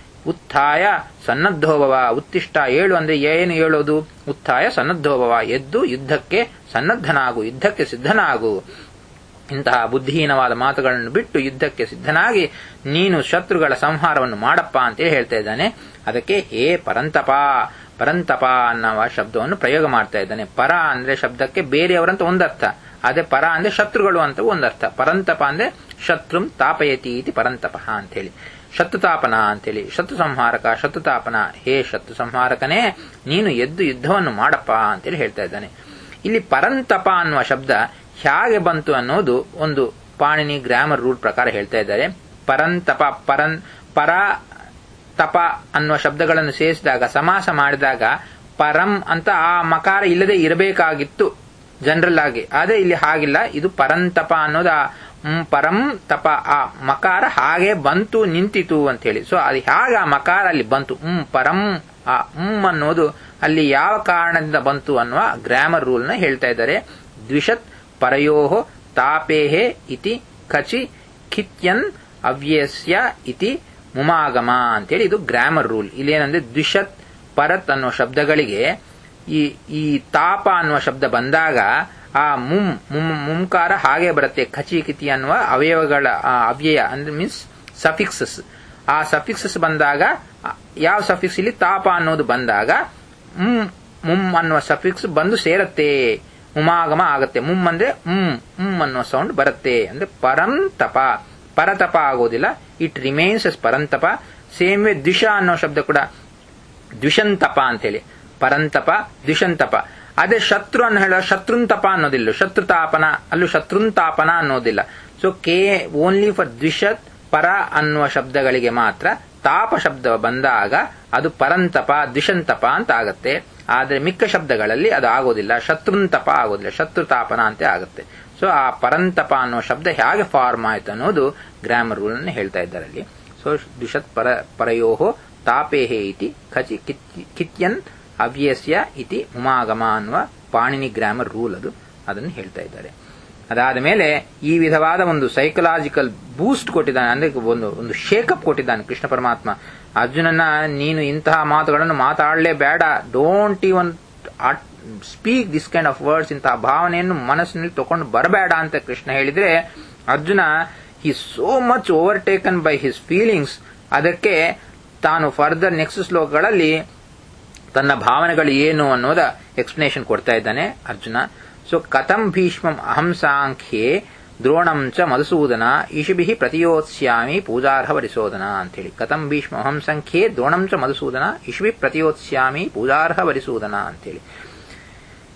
S1: ಉತ್ಥಾಯ ಸನ್ನದ್ಧೋಭವ ಉತ್ತಿಷ್ಟ ಏಳು ಅಂದ್ರೆ ಏನು ಹೇಳೋದು ಉತ್ಥಾಯ ಸನ್ನದ್ಧೋಭವ ಎದ್ದು ಯುದ್ಧಕ್ಕೆ ಸನ್ನದ್ಧನಾಗು ಯುದ್ಧಕ್ಕೆ ಸಿದ್ಧನಾಗು ಇಂತಹ ಬುದ್ಧಿಹೀನವಾದ ಮಾತುಗಳನ್ನು ಬಿಟ್ಟು ಯುದ್ಧಕ್ಕೆ ಸಿದ್ಧನಾಗಿ ನೀನು ಶತ್ರುಗಳ ಸಂಹಾರವನ್ನು ಮಾಡಪ್ಪ ಅಂತೇಳಿ ಹೇಳ್ತಾ ಇದ್ದಾನೆ ಅದಕ್ಕೆ ಹೇ ಪರಂತಪ ಪರಂತಪ ಅನ್ನುವ ಶಬ್ದವನ್ನು ಪ್ರಯೋಗ ಮಾಡ್ತಾ ಇದ್ದಾನೆ ಪರ ಅಂದ್ರೆ ಶಬ್ದಕ್ಕೆ ಬೇರೆಯವರಂತ ಒಂದರ್ಥ ಅದೇ ಪರ ಅಂದ್ರೆ ಶತ್ರುಗಳು ಅಂತ ಒಂದರ್ಥ ಪರಂತಪ ಅಂದ್ರೆ ಶತ್ರುಂ ತಾಪಯತಿ ಇತಿ ಪರಂತಪ ಅಂತೇಳಿ ಶತ್ರುತಾಪನ ಅಂತೇಳಿ ಶತ್ರು ಸಂಹಾರಕ ಶತ್ರುತಾಪನ ಹೇ ಶತ್ರು ಸಂಹಾರಕನೇ ನೀನು ಎದ್ದು ಯುದ್ಧವನ್ನು ಮಾಡಪ್ಪ ಅಂತೇಳಿ ಹೇಳ್ತಾ ಇದ್ದಾನೆ ಇಲ್ಲಿ ಪರಂತಪ ಅನ್ನುವ ಶಬ್ದ ಹೇಗೆ ಬಂತು ಅನ್ನೋದು ಒಂದು ಪಾಣಿನಿ ಗ್ರಾಮರ್ ರೂಲ್ ಪ್ರಕಾರ ಹೇಳ್ತಾ ಇದ್ದಾರೆ ಪರಂತಪ ಪರನ್ ಪರ ತಪ ಅನ್ನುವ ಶಬ್ದಗಳನ್ನು ಸೇರಿಸಿದಾಗ ಸಮಾಸ ಮಾಡಿದಾಗ ಪರಂ ಅಂತ ಆ ಮಕಾರ ಇಲ್ಲದೆ ಇರಬೇಕಾಗಿತ್ತು ಜನರಲ್ ಆಗಿ ಅದೇ ಇಲ್ಲಿ ಹಾಗಿಲ್ಲ ಇದು ಪರಂತಪ ಅನ್ನೋದು ಆ ಪರಂ ತಪ ಆ ಮಕಾರ ಹಾಗೆ ಬಂತು ನಿಂತಿತು ಅಂತ ಹೇಳಿ ಸೊ ಅದು ಹೇಗೆ ಆ ಮಕಾರ ಅಲ್ಲಿ ಬಂತು ಹ್ಮ್ ಪರಂ ಆ ಹ್ಮ್ ಅನ್ನೋದು ಅಲ್ಲಿ ಯಾವ ಕಾರಣದಿಂದ ಬಂತು ಅನ್ನುವ ಗ್ರಾಮರ್ ರೂಲ್ ನ ಹೇಳ್ತಾ ಇದ್ದಾರೆ ದ್ವಿಷತ್ ಪರಯೋ ತಾಪೇಹೆ ಇತಿ ಖಚಿ ಖಿತ್ಯನ್ ಅವ್ಯಸ್ಯ ಇತಿ ಮುಮಾಗಮ ಅಂತೇಳಿ ಇದು ಗ್ರಾಮರ್ ರೂಲ್ ಇಲ್ಲೇನಂದ್ರೆ ದ್ವಿಷತ್ ಪರತ್ ಅನ್ನುವ ಶಬ್ದಗಳಿಗೆ ಈ ಈ ತಾಪ ಅನ್ನುವ ಶಬ್ದ ಬಂದಾಗ ಆ ಮುಂ ಮುಂ ಮುಂಕಾರ ಹಾಗೆ ಬರುತ್ತೆ ಖಚಿಕಿತಿ ಅನ್ನುವ ಅವಯವಗಳ ಅವ್ಯಯ ಅಂದ್ರೆ ಮೀನ್ಸ್ ಸಫಿಕ್ಸಸ್ ಆ ಸಫಿಕ್ಸಸ್ ಬಂದಾಗ ಯಾವ ಸಫಿಕ್ಸ್ ಇಲ್ಲಿ ತಾಪ ಅನ್ನೋದು ಬಂದಾಗ ಮುಂ ಮುಂ ಅನ್ನುವ ಸಫಿಕ್ಸ್ ಬಂದು ಸೇರತ್ತೆ ಮುಮಾಗಮ ಆಗತ್ತೆ ಮುಂ ಅಂದ್ರೆ ಹ್ಮ್ ಹ್ಮ್ ಅನ್ನುವ ಸೌಂಡ್ ಬರುತ್ತೆ ಅಂದ್ರೆ ಪರಂತಪ ಪರತಪ ಆಗೋದಿಲ್ಲ ಇಟ್ ರಿಮೈನ್ಸ್ ಎಸ್ ಪರಂತಪ ಸೇಮ್ ವೇ ದ್ವಿಷ ಅನ್ನೋ ಶಬ್ದ ಕೂಡ ದ್ವಿಷಂತಪ ಅಂತೇಳಿ ಪರಂತಪ ದ್ವಿಷಂತಪ ಅದೇ ಶತ್ರು ಅನ್ನು ಹೇಳೋ ಶತ್ರುಂತಪ ಅನ್ನೋದಿಲ್ಲ ಶತ್ರುತಾಪನ ಅಲ್ಲೂ ಶತ್ರುಂತಾಪನ ಅನ್ನೋದಿಲ್ಲ ಸೊ ಕೆ ಓನ್ಲಿ ಫಾರ್ ದ್ವಿಷತ್ ಪರ ಅನ್ನುವ ಶಬ್ದಗಳಿಗೆ ಮಾತ್ರ ತಾಪ ಶಬ್ದ ಬಂದಾಗ ಅದು ಪರಂತಪ ದ್ವಿಷಂತಪ ಅಂತ ಆಗತ್ತೆ ಆದ್ರೆ ಮಿಕ್ಕ ಶಬ್ದಗಳಲ್ಲಿ ಅದು ಆಗೋದಿಲ್ಲ ಶತ್ರುಂತಪ ಆಗೋದಿಲ್ಲ ಶತ್ರುತಾಪನ ಅಂತ ಆಗುತ್ತೆ ಸೊ ಆ ಪರಂತಪ ಅನ್ನೋ ಶಬ್ದ ಹೇಗೆ ಫಾರ್ಮ್ ಆಯ್ತು ಅನ್ನೋದು ಗ್ರಾಮರ್ ರೂಲ್ ಅನ್ನು ಹೇಳ್ತಾ ಇದ್ದಾರೆ ಅಲ್ಲಿ ಸೊ ದ್ವಿಷತ್ ಪರ ಪರಯೋಹೋ ತಾಪೇಹೆ ಇತಿ ಖಚಿ ಕಿತ್ಯನ್ ಅವ್ಯಸ್ಯ ಇತಿ ಉಮಾಗಮ ಅನ್ನುವ ಪಾಣಿನಿ ಗ್ರಾಮರ್ ರೂಲ್ ಅದು ಅದನ್ನು ಹೇಳ್ತಾ ಇದ್ದಾರೆ ಅದಾದ ಮೇಲೆ ಈ ವಿಧವಾದ ಒಂದು ಸೈಕಲಾಜಿಕಲ್ ಬೂಸ್ಟ್ ಕೊಟ್ಟಿದ್ದಾನೆ ಅಂದ್ರೆ ಒಂದು ಒಂದು ಶೇಕಪ್ ಕೊಟ್ಟಿದ್ದಾನೆ ಕೃಷ್ಣ ಪರಮಾತ್ಮ ಅರ್ಜುನನ ನೀನು ಇಂತಹ ಮಾತುಗಳನ್ನು ಮಾತಾಡಲೇ ಬೇಡ don't even speak this kind of words ಇಂತಹ ಭಾವನೆಯನ್ನು ಮನಸ್ಸಿನಲ್ಲಿ ತಗೊಂಡು ಬರಬೇಡ ಅಂತ ಕೃಷ್ಣ ಹೇಳಿದ್ರೆ Arjuna he so much overtaken by his feelings ಅದಕ್ಕೆ ತಾನು ಫರ್ದರ್ ನೆಕ್ಸ್ಟ್ ಶ್ಲೋಕಗಳಲ್ಲಿ ತನ್ನ ಭಾವನೆಗಳು ಏನು ಅನ್ನೋದ ಎಕ್ಸ್ಪ್ಲನೇಷನ್ ಕೊಡ್ತಾ ಇದ್ದಾನೆ ಅರ್ಜುನ ಸೊ ಕಥಂ ಭೀಷ್ಮಂ ಅಹಂ ಸಾಂಖ್ಯೆ ದ್ರೋಣಂ ಚ ಮಧುಸೂದನ ಇಶುಭಿ ಪ್ರತಿಯೋತ್ಸ್ಯಾಮಿ ಪೂಜಾರ್ಹ ವರಿಸೋದನ ಅಂತೇಳಿ ಕಥಂ ಭೀಷ್ಮ ಅಹಂ ಸಂಖ್ಯೆ ದ್ರೋಣಂ ಚ ಮಧುಸೂದನ ಇಶುಭಿ ಪ್ರತಿಯೋತ್ಸ್ಯಾಮಿ ಪೂಜಾರ್ಹ ವರಿಸೂದನ ಅಂತೇಳಿ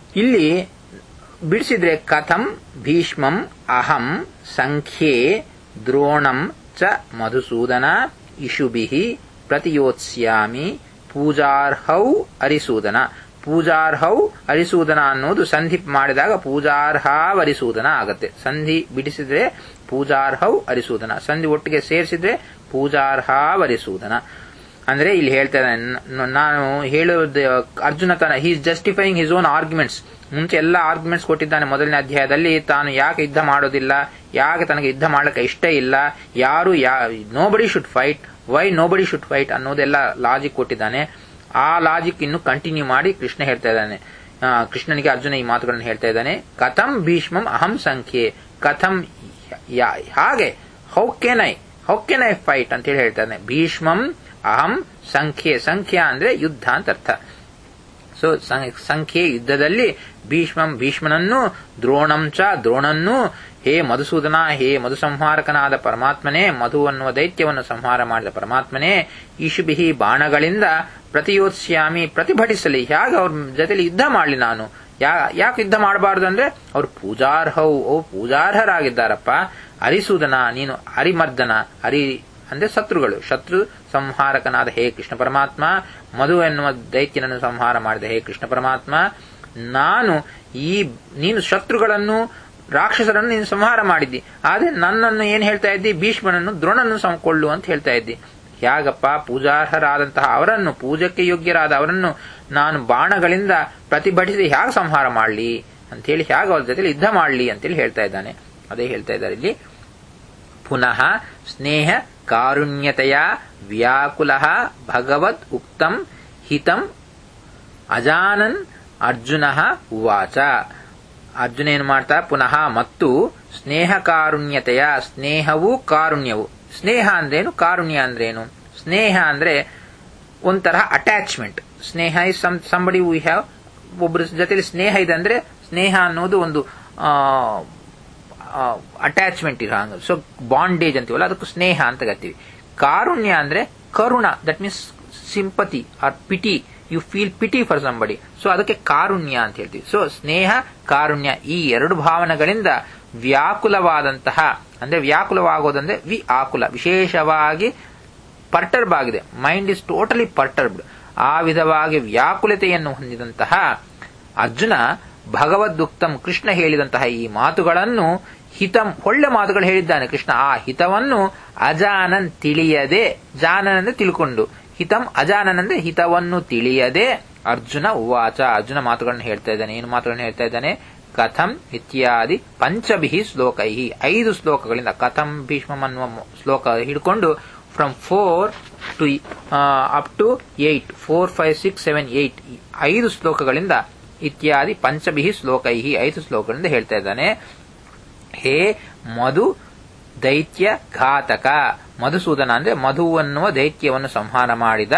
S1: ಇಲ್ಲಿ ಬಿಡಿಸಿದ್ರೆ ಕಥಂ ಭೀಷ್ಮಂ ಅಹಂ ಸಂಖ್ಯೆ ದ್ರೋಣಂ ಚ ಮಧುಸೂದನ ಇಶುಭಿ ಪ್ರತಿಯೋತ್ಸ್ಯಾಮಿ ಪೂಜಾರ್ಹೌ ಅರಿಸೂದನ ಪೂಜಾರ್ಹೌ ಅರಿಸೂದನ ಅನ್ನೋದು ಸಂಧಿ ಮಾಡಿದಾಗ ಪೂಜಾರ್ಹಾವರಿಸೂದನ ಆಗತ್ತೆ ಸಂಧಿ ಬಿಡಿಸಿದ್ರೆ ಪೂಜಾರ್ಹೌ ಅರಿಸೂದನ ಸಂಧಿ ಒಟ್ಟಿಗೆ ಸೇರಿಸಿದ್ರೆ ಪೂಜಾರ್ಹಾವರಿಸೂದನ ಅಂದ್ರೆ ಇಲ್ಲಿ ಹೇಳ್ತಾ ಇದ್ದಾನೆ ನಾನು ಹೇಳೋದು ಅರ್ಜುನ ತನ he's justifying his own arguments ಮುಂಚೆ ಎಲ್ಲ ಆರ್ಗ್ಯುಮೆಂಟ್ಸ್ ಕೊಟ್ಟಿದ್ದಾನೆ ಮೊದಲನೇ ಅಧ್ಯಾಯದಲ್ಲಿ ತಾನು ಯಾಕೆ ಯುದ್ಧ ಮಾಡೋದಿಲ್ಲ ಯಾಕೆ ತನಗೆ ಯುದ್ಧ ಮಾಡಕ್ಕೆ ಇಷ್ಟ ಇಲ್ಲ ಯಾರು ಯಾ nobody should fight why nobody should fight ಅನ್ನೋದೆಲ್ಲ ಲಾಜಿಕ್ ಕೊಟ್ಟಿದ್ದಾನೆ ಆ ಲಾಜಿಕ್ ಇನ್ನು ಕಂಟಿನ್ಯೂ ಮಾಡಿ ಕೃಷ್ಣ ಹೇಳ್ತಾ ಇದ್ದಾನೆ ಕೃಷ್ಣನಿಗೆ ಅರ್ಜುನ ಈ ಮಾತುಗಳನ್ನು ಹೇಳ್ತಾ ಇದ್ದಾನೆ ಕಥಂ ಭೀಷ್ಮಂ ಅಹಂ ಸಂಖ್ಯೆ ಕಥಂ ಹಾಗೆ how can I how can I fight ಅಂತ ಹೇಳಿ ಹೇಳ್ತಾನೆ ಭೀಷ್ಮಂ ಅಹಂ ಸಂಖ್ಯೆ ಸಂಖ್ಯಾ ಅಂದ್ರೆ ಯುದ್ಧ ಅಂತ ಅರ್ಥ ಸೊ ಸಂಖ್ಯೆ ಯುದ್ಧದಲ್ಲಿ ಭೀಷ್ಮಂ ಭೀಷ್ಮನನ್ನು ದ್ರೋಣಂ ಚ ದ್ರೋಣನ್ನು ಹೇ ಮಧುಸೂದನ ಹೇ ಮಧು ಸಂಹಾರಕನಾದ ಪರಮಾತ್ಮನೇ ಮಧು ಅನ್ನುವ ದೈತ್ಯವನ್ನು ಸಂಹಾರ ಮಾಡಿದ ಪರಮಾತ್ಮನೇ ಈಶುಬಿಹಿ ಬಾಣಗಳಿಂದ ಪ್ರತಿಯೋತ್ಸ್ಯಾಮಿ ಪ್ರತಿಭಟಿಸಲಿ ಹೇಗೆ ಅವ್ರ ಜೊತೆಲಿ ಯುದ್ಧ ಮಾಡಲಿ ನಾನು ಯಾಕೆ ಯುದ್ಧ ಮಾಡಬಾರ್ದು ಅಂದ್ರೆ ಅವ್ರು ಪೂಜಾರ್ಹವು ಓ ಪೂಜಾರ್ಹರಾಗಿದ್ದಾರಪ್ಪ ಅರಿಸೂದನ ನೀನು ಅರಿಮರ್ದನ ಅರಿ ಅಂದ್ರೆ ಶತ್ರುಗಳು ಶತ್ರು ಸಂಹಾರಕನಾದ ಹೇ ಕೃಷ್ಣ ಪರಮಾತ್ಮ ಮಧು ಎನ್ನುವ ದೈತ್ಯನನ್ನು ಸಂಹಾರ ಮಾಡಿದ ಹೇ ಕೃಷ್ಣ ಪರಮಾತ್ಮ ನಾನು ಈ ನೀನು ಶತ್ರುಗಳನ್ನು ರಾಕ್ಷಸರನ್ನು ನೀನು ಸಂಹಾರ ಮಾಡಿದ್ದಿ ಆದ್ರೆ ನನ್ನನ್ನು ಏನ್ ಹೇಳ್ತಾ ಇದ್ದಿ ಭೀಷ್ಮನನ್ನು ದ್ರೋಣನ್ನು ಕೊಳ್ಳು ಅಂತ ಹೇಳ್ತಾ ಇದ್ದಿ ಹೇಗಪ್ಪ ಪೂಜಾರ್ಹರಾದಂತಹ ಅವರನ್ನು ಪೂಜಕ್ಕೆ ಯೋಗ್ಯರಾದ ಅವರನ್ನು ನಾನು ಬಾಣಗಳಿಂದ ಪ್ರತಿಭಟಿಸಿ ಹೇಗೆ ಸಂಹಾರ ಮಾಡಲಿ ಅಂತೇಳಿ ಹೇಗೆ ಅವ್ರ ಜೊತೆ ಯುದ್ಧ ಮಾಡಲಿ ಅಂತೇಳಿ ಹೇಳ್ತಾ ಇದ್ದಾನೆ ಅದೇ ಹೇಳ್ತಾ ಇದ್ದಾರೆ ಇಲ್ಲಿ ಪುನಃ ಸ್ನೇಹ ಕಾರುಣ್ಯತೆಯ ವ್ಯಾಕುಲ ಭಗವದ್ ಉಕ್ತಂ ಹಿತಂ ಅಜಾನನ್ ಅರ್ಜುನ ಉವಾಚ ಅರ್ಜುನ ಏನು ಮಾಡ್ತಾ ಪುನಃ ಮತ್ತು ಸ್ನೇಹ ಕಾರುಣ್ಯತೆಯ ಸ್ನೇಹವೂ ಕಾರುಣ್ಯವು ಸ್ನೇಹ ಅಂದ್ರೇನು ಕಾರುಣ್ಯ ಅಂದ್ರೇನು ಸ್ನೇಹ ಅಂದ್ರೆ ಒಂಥರ ಅಟ್ಯಾಚ್ಮೆಂಟ್ ಸ್ನೇಹ ಇಸ್ ಸಂಬಡಿ ವಿ ಹ್ಯಾವ್ ಒಬ್ಬರ ಜೊತೆಲಿ ಸ್ನೇಹ ಇದೆ ಅಂದ್ರೆ ಸ್ನೇಹ ಅನ್ನೋದು ಒಂದು ಅಟ್ಯಾಚ್ಮೆಂಟ್ ಇರೋ ಹಂಗ ಸೊ ಬಾಂಡೇಜ್ ಅಂತೀವಲ್ಲ ಅದಕ್ಕೂ ಸ್ನೇಹ ಅಂತ ಕರಿತೀವಿ ಕಾರುಣ್ಯ ಅಂದ್ರೆ ಕರುಣ that means sympathy or pity you feel pity for somebody so ಅದಕ್ಕೆ ಕಾರುಣ್ಯ ಅಂತ ಹೇಳ್ತೀವಿ ಸೊ ಸ್ನೇಹ ಕಾರುಣ್ಯ ಈ ಎರಡು ಭಾವನೆಗಳಿಂದ ವ್ಯಾಕುಲವಾದಂತಹ ಅಂದ್ರೆ ವ್ಯಾಕುಲವಾಗೋದಂದ್ರೆ ವಿ ಆಕುಲ ವಿಶೇಷವಾಗಿ ಪರ್ಟರ್ಬ್ ಆಗಿದೆ ಮೈಂಡ್ ಇಸ್ ಟೋಟಲಿ ಪರ್ಟರ್ಬ್ಡ್ ಆ ವಿಧವಾಗಿ ವ್ಯಾಕುಲತೆಯನ್ನು ಹೊಂದಿದಂತಹ ಅರ್ಜುನ ಭಗವದ್ದುಕ್ತಂ ಕೃಷ್ಣ ಹೇಳಿದಂತಹ ಈ ಮಾತುಗಳನ್ನು ಹಿತಂ ಒಳ್ಳೆ ಮಾತುಗಳು ಹೇಳಿದ್ದಾನೆ ಕೃಷ್ಣ ಆ ಹಿತವನ್ನು ಅಜಾನನ್ ತಿಳಿಯದೆ ಜಾನನ್ ಅಂದ್ರೆ ತಿಳ್ಕೊಂಡು ಹಿತಂ ಅಜಾನನ್ ಅಂದ್ರೆ ಹಿತವನ್ನು ತಿಳಿಯದೆ ಅರ್ಜುನ ಉವಾಚ ಅರ್ಜುನ ಮಾತುಗಳನ್ನು ಹೇಳ್ತಾ ಇದ್ದಾನೆ ಏನು ಮಾತುಗಳನ್ನು ಹೇಳ್ತಾ ಇದ್ದಾನೆ ಕಥಂ ಇತ್ಯಾದಿ ಪಂಚಭಿ ಶ್ಲೋಕೈ ಐದು ಶ್ಲೋಕಗಳಿಂದ ಕಥಂ ಭೀಷ್ಮಂ ಅನ್ನುವ ಶ್ಲೋಕ ಹಿಡ್ಕೊಂಡು from four to up to eight four five six seven eight ಐದು ಶ್ಲೋಕಗಳಿಂದ ಇತ್ಯಾದಿ ಪಂಚಭಿ ಶ್ಲೋಕೈ ಐದು ಶ್ಲೋಕಗಳಿಂದ ಹೇಳ್ತಾ ಇದ್ದಾನೆ ಹೇ ಮಧು ದೈತ್ಯ ಘಾತಕ ಮಧುಸೂದನ ಅಂದ್ರೆ ಮಧು ಅನ್ನುವ ದೈತ್ಯವನ್ನು ಸಂಹಾರ ಮಾಡಿದ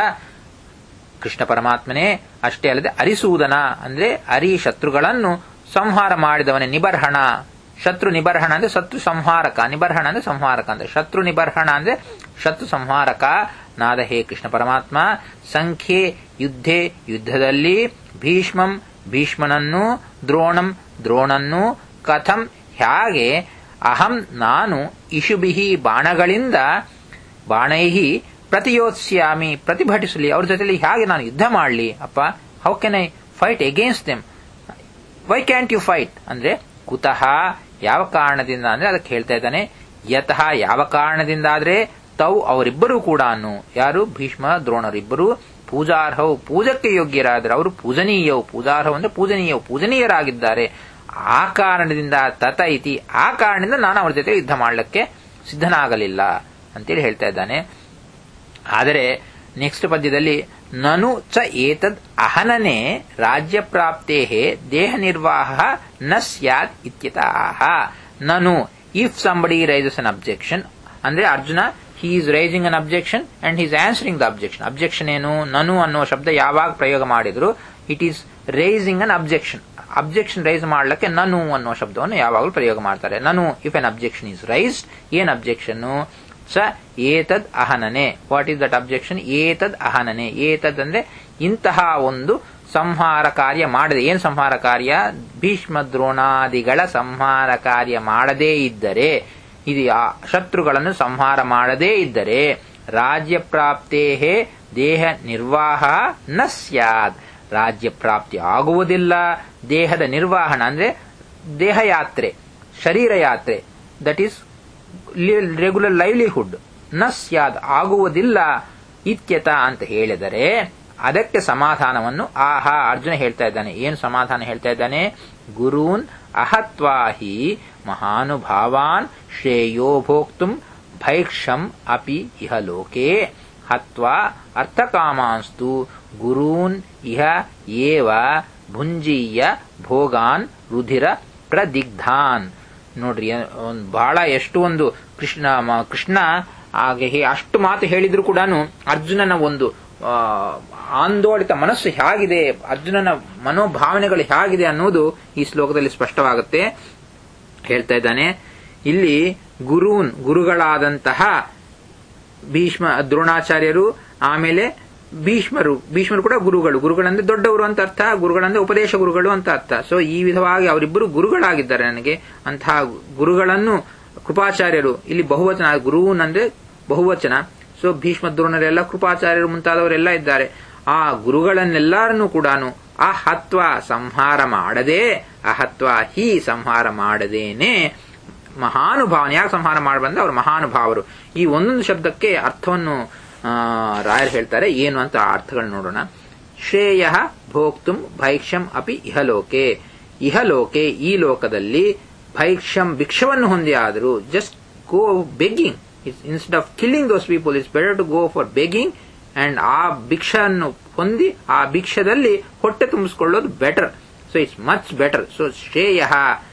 S1: ಕೃಷ್ಣ ಪರಮಾತ್ಮನೇ ಅಷ್ಟೇ ಅಲ್ಲದೆ ಅರಿಸೂದನ ಅಂದ್ರೆ ಅರಿ ಶತ್ರುಗಳನ್ನು ಸಂಹಾರ ಮಾಡಿದವನೇ ನಿಬರ್ಹಣ ಶತ್ರು ನಿಬರ್ಹಣ ಅಂದ್ರೆ ಶತ್ರು ಸಂಹಾರಕ ನಿಬರ್ಹಣ ಅಂದ್ರೆ ಸಂಹಾರಕ ಅಂದ್ರೆ ಶತ್ರು ನಿಬರ್ಹಣ ಅಂದ್ರೆ ಶತ್ರು ಸಂಹಾರಕ ನಾದ ಹೇ ಕೃಷ್ಣ ಪರಮಾತ್ಮ ಸಂಖ್ಯೆ ಯುದ್ಧೆ ಯುದ್ಧದಲ್ಲಿ ಭೀಷ್ಮಂ ಭೀಷ್ಮನನ್ನು ದ್ರೋಣಂ ದ್ರೋಣನ್ನು ಕಥಂ ಹೇಗೆ ಅಹಂ ನಾನು ಇಶುಬಿಹಿ ಬಾಣಗಳಿಂದ ಬಾಣೈಹಿ ಪ್ರತಿಯೋತ್ಸ್ಯಾಮಿ ಪ್ರತಿಭಟಿಸಲಿ ಅವ್ರ ಜೊತೆಲಿ ಹೇಗೆ ನಾನು ಯುದ್ಧ ಮಾಡಲಿ ಅಪ್ಪ how can I fight against them why can't you fight ಅಂದ್ರೆ ಕುತಃ ಯಾವ ಕಾರಣದಿಂದ ಅಂದ್ರೆ ಅದಕ್ಕೆ ಹೇಳ್ತಾ ಇದ್ದಾನೆ ಯತಃ ಯಾವ ಕಾರಣದಿಂದ ಆದ್ರೆ ತೌ ಅವರಿಬ್ಬರೂ ಕೂಡ ಯಾರು ಭೀಷ್ಮ ದ್ರೋಣರಿಬ್ಬರು ಪೂಜಾರ್ಹವು ಪೂಜಕ್ಕೆ ಯೋಗ್ಯರಾದರೆ ಅವರು ಪೂಜನೀಯವು ಪೂಜಾರ್ಹವು ಅಂದ್ರೆ ಪೂಜನೀಯವು ಪೂಜನೀಯರಾಗಿದ್ದಾರೆ ಆ ಕಾರಣದಿಂದ ತತ ಇತಿ ಆ ಕಾರಣದಿಂದ ನಾನು ಅವರ ಜೊತೆ ಯುದ್ಧ ಮಾಡಲಿಕ್ಕೆ ಸಿದ್ಧನಾಗಲಿಲ್ಲ ಅಂತೇಳಿ ಹೇಳ್ತಾ ಇದ್ದಾನೆ ಆದರೆ ನೆಕ್ಸ್ಟ್ ಪದ್ಯದಲ್ಲಿ ನನು ಚ ಏತದ್ ಅಹನನೆ ರಾಜ್ಯ ಪ್ರಾಪ್ತೇ ದೇಹ ನಿರ್ವಾಹ ನ ಸ್ಯಾತ್ ಇತ್ಯತ ಆಹ ನನು if somebody raises an objection ಅಂದ್ರೆ Arjuna he is raising an objection and he's answering the objection objection ಏನು ನನು ಅನ್ನುವ ಶಬ್ದ ಯಾವಾಗ ಪ್ರಯೋಗ ಮಾಡಿದ್ರು it is raising an objection objection raise ಮಾಡ್ಲಿಕ್ಕೆ ನನು ಅನ್ನುವ ಶಬ್ದವನ್ನು ಯಾವಾಗಲೂ ಪ್ರಯೋಗ ಮಾಡ್ತಾರೆ ನನು if an objection is raised an objection ಸ ಏತದ್ ಅಹನನೆ ವಾಟ್ ಈಸ್ ದಟ್ ಅಬ್ಜೆಕ್ಷನ್ ಏತದ್ ಅಹನನೆ ಏತದ್ ಅಂದ್ರೆ ಇಂತಹ ಒಂದು ಸಂಹಾರ ಕಾರ್ಯ ಮಾಡದೆ ಏನು ಸಂಹಾರ ಕಾರ್ಯ ಭೀಷ್ಮ ದ್ರೋಣಾದಿಗಳ ಸಂಹಾರ ಕಾರ್ಯ ಮಾಡದೇ ಇದ್ದರೆ ಇದು ಆ ಶತ್ರುಗಳನ್ನು ಸಂಹಾರ ಮಾಡದೇ ಇದ್ದರೆ ರಾಜ್ಯ ಪ್ರಾಪ್ತೇ ದೇಹ ನಿರ್ವಾಹ ನ ಸ್ಯಾದ್ ರಾಜ್ಯ ಪ್ರಾಪ್ತಿ ಆಗುವುದಿಲ್ಲ ದೇಹದ ನಿರ್ವಹಣ ಅಂದ್ರೆ ದೇಹಯಾತ್ರೆ ಶರೀರ ಯಾತ್ರೆ ದಟ್ ಈಸ್ ರೆಗ್ಯುಲರ್ ಲೈವ್ಲಿಹುಡ್ ನ ಸ್ಯಾದ್ ಆಗುವುದಿಲ್ಲ ಇತ್ಯತ ಅಂತ ಹೇಳಿದರೆ ಅದಕ್ಕೆ ಸಮಾಧಾನವನ್ನು ಆಹಾ ಅರ್ಜುನ ಹೇಳ್ತಾ ಇದ್ದಾನೆ ಏನು ಸಮಾಧಾನ ಹೇಳ್ತಾ ಇದ್ದಾನೆ ಗುರೂನ್ ಅಹತ್ವಾಹಿ ಮಹಾನುಭಾವಾನ್ ಶ್ರೇಯೋ ಭೋಕ್ತುಂ ಭೈಕ್ಷಂ ಅಪಿ ಇಹ ಲೋಕೆ ಹತ್ವಾ ಅರ್ಥಕಾಮಾಂಸ್ತು ಗುರೂನ್ ಇಹ ಏವ ಭುಂಜೀಯ ಭೋಗಾನ್ ರುಧಿರ ಪ್ರದಿಗ್ಧಾನ್ ನೋಡ್ರಿ ಒಂದ್ ಬಹಳ ಎಷ್ಟು ಒಂದು ಕೃಷ್ಣ ಮ- ಕೃಷ್ಣ ಹಾಗೆ ಹೇ- ಅಷ್ಟು ಮಾತು ಹೇಳಿದ್ರು ಕೂಡ ಅರ್ಜುನನ ಒಂದು ಆ, ಆಂದೋಳಿತ ಮನಸ್ಸು ಹೇಗಿದೆ ಅರ್ಜುನನ ಮನೋಭಾವನೆಗಳು ಹೇಗಿದೆ ಅನ್ನೋದು ಈ ಶ್ಲೋಕದಲ್ಲಿ ಸ್ಪಷ್ಟವಾಗುತ್ತೆ ಹೇಳ್ತಾ ಇದ್ದಾನೆ ಇಲ್ಲಿ ಗುರೂನ್ ಗುರುಗಳಾದಂತಹ ಭೀಷ್ಮ ದ್ರೋಣಾಚಾರ್ಯರು ಆಮೇಲೆ ಭೀಷ್ಮರು ಭೀಷ್ಮರು ಕೂಡ ಗುರುಗಳು ಗುರುಗಳಂದ್ರೆ ದೊಡ್ಡವರು ಅಂತ ಅರ್ಥ ಗುರುಗಳಂದ್ರೆ ಉಪದೇಶ ಗುರುಗಳು ಅಂತ ಅರ್ಥ ಸೊ ಈ ವಿಧವಾಗಿ ಅವರಿಬ್ಬರು ಗುರುಗಳಾಗಿದ್ದಾರೆ ನನಗೆ ಅಂತಹ ಗುರುಗಳನ್ನು ಕೃಪಾಚಾರ್ಯರು ಇಲ್ಲಿ ಬಹುವಚನ ಗುರುವನ್ ಅಂದ್ರೆ ಬಹುವಚನ ಸೊ ಭೀಷ್ಮ ದ್ರೋಣರೆಲ್ಲ ಕೃಪಾಚಾರ್ಯರು ಮುಂತಾದವರೆಲ್ಲ ಇದ್ದಾರೆ ಆ ಗುರುಗಳನ್ನೆಲ್ಲರನ್ನೂ ಕೂಡ ಅಹತ್ವ ಸಂಹಾರ ಮಾಡದೆ ಅಹತ್ವ ಹಿ ಸಂಹಾರ ಮಾಡದೇನೆ ಮಹಾನುಭಾವನೆ ಯಾಕೆ ಸಂಹಾರ ಮಾಡಿ ಬಂದ ಅವರು ಮಹಾನುಭಾವರು ಈ ಒಂದೊಂದು ಶಬ್ದಕ್ಕೆ ಅರ್ಥವನ್ನು ಆ, ರಾಯರು ಹೇಳ್ತಾರೆ ಏನು ಅಂತ ಆ ಅರ್ಥಗಳನ್ನ ನೋಡೋಣ ಶ್ರೇಯ ಭೋಕ್ತುಂ ಭೈಕ್ಷ್ಯಂ ಅಪಿ ಇಹಲೋಕೆ ಇಹಲೋಕೆ ಈ ಲೋಕದಲ್ಲಿ ಭೈಕ್ಷ್ಯಂ ಭಿಕ್ಷವನ್ನು ಹೊಂದಿ ಆದರೂ just go begging instead of killing those people it's better to go for begging and ಆ ಭಿಕ್ಷನ್ನು ಹೊಂದಿ ಆ ಭಿಕ್ಷದಲ್ಲಿ ಹೊಟ್ಟೆ ತುಂಬಿಸ್ಕೊಳ್ಳೋದು better so it's much better so ಶ್ರೇಯ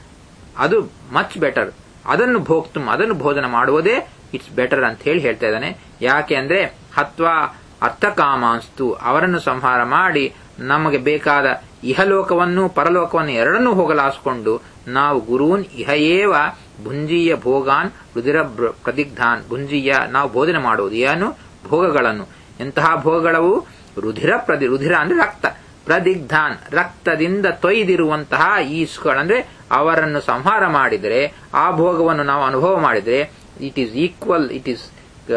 S1: ಅದು ಮಚ್ ಬೆಟರ್ ಅದನ್ನು ಭೋಕ್ತು ಅದನ್ನು ಭೋಜನ ಮಾಡುವುದೇ ಇಟ್ಸ್ ಬೆಟರ್ ಅಂತ ಹೇಳಿ ಹೇಳ್ತಾ ಇದ್ದಾನೆ ಯಾಕೆ ಅಂದ್ರೆ ಹತ್ವಾ ಅರ್ಥಕಾಮಾಂಸ್ತು ಅವರನ್ನು ಸಂಹಾರ ಮಾಡಿ ನಮಗೆ ಬೇಕಾದ ಇಹಲೋಕವನ್ನು ಪರಲೋಕವನ್ನು ಎರಡನ್ನೂ ಹೋಗಲಾಸಿಕೊಂಡು ನಾವು ಗುರೂನ್ ಇಹಯೇವ ಭುಂಜೀಯ ಭೋಗಾನ್ ರುದಿರ ಬ್ರ- ಪ್ರದಿಗ್ಧಾನ್ ಭುಂಜೀಯ ನಾವು ಭೋಜನ ಮಾಡುವುದು ಏನು ಭೋಗಗಳನ್ನು ಎಂತಹ ಭೋಗಗಳವು ರುಧಿರ ಪ್ರದಿ ರುಧಿರ ಅಂದ್ರೆ ರಕ್ತ ಪ್ರದಿಗ್ಧಾನ್ ರಕ್ತದಿಂದ ತೊಯ್ದಿರುವಂತಹ ಈಸ್ಗಳಂದ್ರೆ ಅವರನ್ನು ಸಂಹಾರ ಮಾಡಿದರೆ ಆ ಭೋಗವನ್ನು ನಾವು ಅನುಭವ ಮಾಡಿದರೆ it is equal it is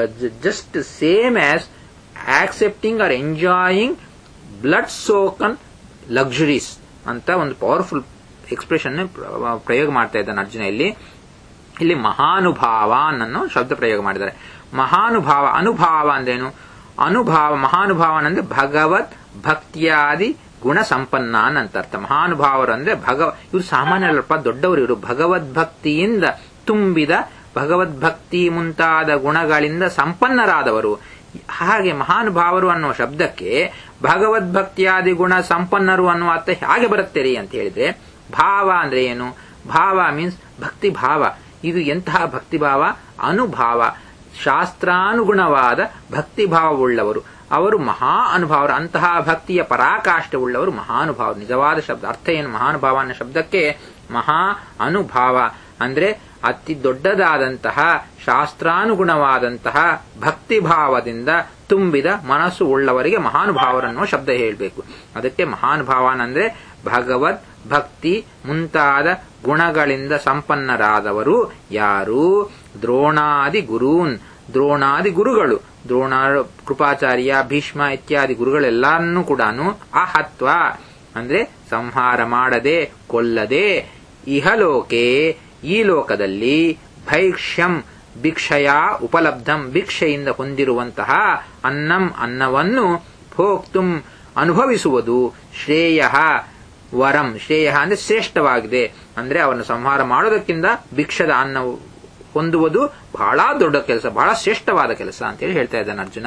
S1: just same as accepting or enjoying blood soaked luxuries ಅಂತ ಒಂದು ಪವರ್ಫುಲ್ ಎಕ್ಸ್ಪ್ರೆಷನ್ ಪ್ರಯೋಗ ಮಾಡ್ತಾ ಇದ್ದಾನೆ ಅರ್ಜುನ ಇಲ್ಲಿ ಇಲ್ಲಿ ಮಹಾನುಭಾವ ಅನ್ನೋ ಶಬ್ದ ಪ್ರಯೋಗ ಮಾಡಿದ್ದಾರೆ ಮಹಾನುಭಾವ ಅನುಭಾವ ಅಂದ್ರೇನು ಅನುಭಾವ ಮಹಾನುಭಾವನ್ ಅಂದ್ರೆ ಭಗವತ್ ಭಕ್ತಿಯಾದಿ ಗುಣ ಸಂಪನ್ನಾನ್ ಅಂತ ಅರ್ಥ ಮಹಾನುಭಾವರು ಅಂದ್ರೆ ಭಗವ ಇವರು ಸಾಮಾನ್ಯ ಅಲ್ಪ ದೊಡ್ಡವರು ಇವರು ಭಗವದ್ಭಕ್ತಿಯಿಂದ ತುಂಬಿದ ಭಗವದ್ಭಕ್ತಿ ಮುಂತಾದ ಗುಣಗಳಿಂದ ಸಂಪನ್ನರಾದವರು ಹಾಗೆ ಮಹಾನುಭಾವರು ಅನ್ನುವ ಶಬ್ದಕ್ಕೆ ಭಗವದ್ಭಕ್ತಿಯಾದಿ ಗುಣ ಸಂಪನ್ನರು ಅನ್ನುವ ಅರ್ಥ ಹಾಗೆ ಬರುತ್ತೀರಿ ಅಂತ ಹೇಳಿದ್ರೆ ಭಾವ ಅಂದ್ರೆ ಏನು ಭಾವ ಮೀನ್ಸ್ ಭಕ್ತಿ ಭಾವ ಇದು ಎಂತಹ ಭಕ್ತಿ ಭಾವ ಅನುಭಾವ ಶಾಸ್ತ್ರಾನುಗುಣವಾದ ಭಕ್ತಿ ಭಾವವುಳ್ಳವರು ಅವರು ಮಹಾ ಅನುಭಾವರು ಅಂತಹ ಭಕ್ತಿಯ ಪರಾಕಾಷ್ಠವುಳ್ಳವರು ಮಹಾನುಭಾವರು ನಿಜವಾದ ಶಬ್ದ ಅರ್ಥ ಏನು ಮಹಾನುಭಾವ ಅನ್ನೋ ಶಬ್ದಕ್ಕೆ ಮಹಾ ಅನುಭಾವ ಅಂದ್ರೆ ಅತಿ ದೊಡ್ಡದಾದಂತಹ ಶಾಸ್ತ್ರಾನುಗುಣವಾದಂತಹ ಭಕ್ತಿ ಭಾವದಿಂದ ತುಂಬಿದ ಮನಸ್ಸು ಉಳ್ಳವರಿಗೆ ಮಹಾನುಭಾವರನ್ನೋ ಶಬ್ದ ಹೇಳಬೇಕು ಅದಕ್ಕೆ ಮಹಾನುಭಾವನಂದ್ರೆ ಭಗವದ್ ಭಕ್ತಿ ಮುಂತಾದ ಗುಣಗಳಿಂದ ಸಂಪನ್ನರಾದವರು ಯಾರು ದ್ರೋಣಾದಿ ಗುರೂನ್ ದ್ರೋಣಾದಿ ಗುರುಗಳು ದ್ರೋಣ ಕೃಪಾಚಾರ್ಯ ಭೀಷ್ಮ ಇತ್ಯಾದಿ ಗುರುಗಳೆಲ್ಲರನ್ನೂ ಕೂಡ ಅಹತ್ವ ಅಂದ್ರೆ ಸಂಹಾರ ಮಾಡದೆ ಕೊಲ್ಲದೆ ಇಹಲೋಕೆ ಈ ಲೋಕದಲ್ಲಿ ಭೈಕ್ಷ್ಯಂ ಭಿಕ್ಷಯ ಉಪಲಬ್ಧಂ ಭಿಕ್ಷೆಯಿಂದ ಹೊಂದಿರುವಂತಹ ಅನ್ನಂ ಅನ್ನವನ್ನು ಭೋಕ್ತುಂ ಅನುಭವಿಸುವುದು ಶ್ರೇಯ ವರಂ ಶ್ರೇಯ ಅಂದ್ರೆ ಶ್ರೇಷ್ಠವಾಗಿದೆ ಅಂದ್ರೆ ಅವನು ಸಂಹಾರ ಮಾಡೋದಕ್ಕಿಂತ ಭಿಕ್ಷದ ಅನ್ನ ಹೊಂದುವುದು ಬಹಳ ದೊಡ್ಡ ಕೆಲಸ ಬಹಳ ಶ್ರೇಷ್ಠವಾದ ಕೆಲಸ ಅಂತೇಳಿ ಹೇಳ್ತಾ ಇದ್ದಾನೆ ಅರ್ಜುನ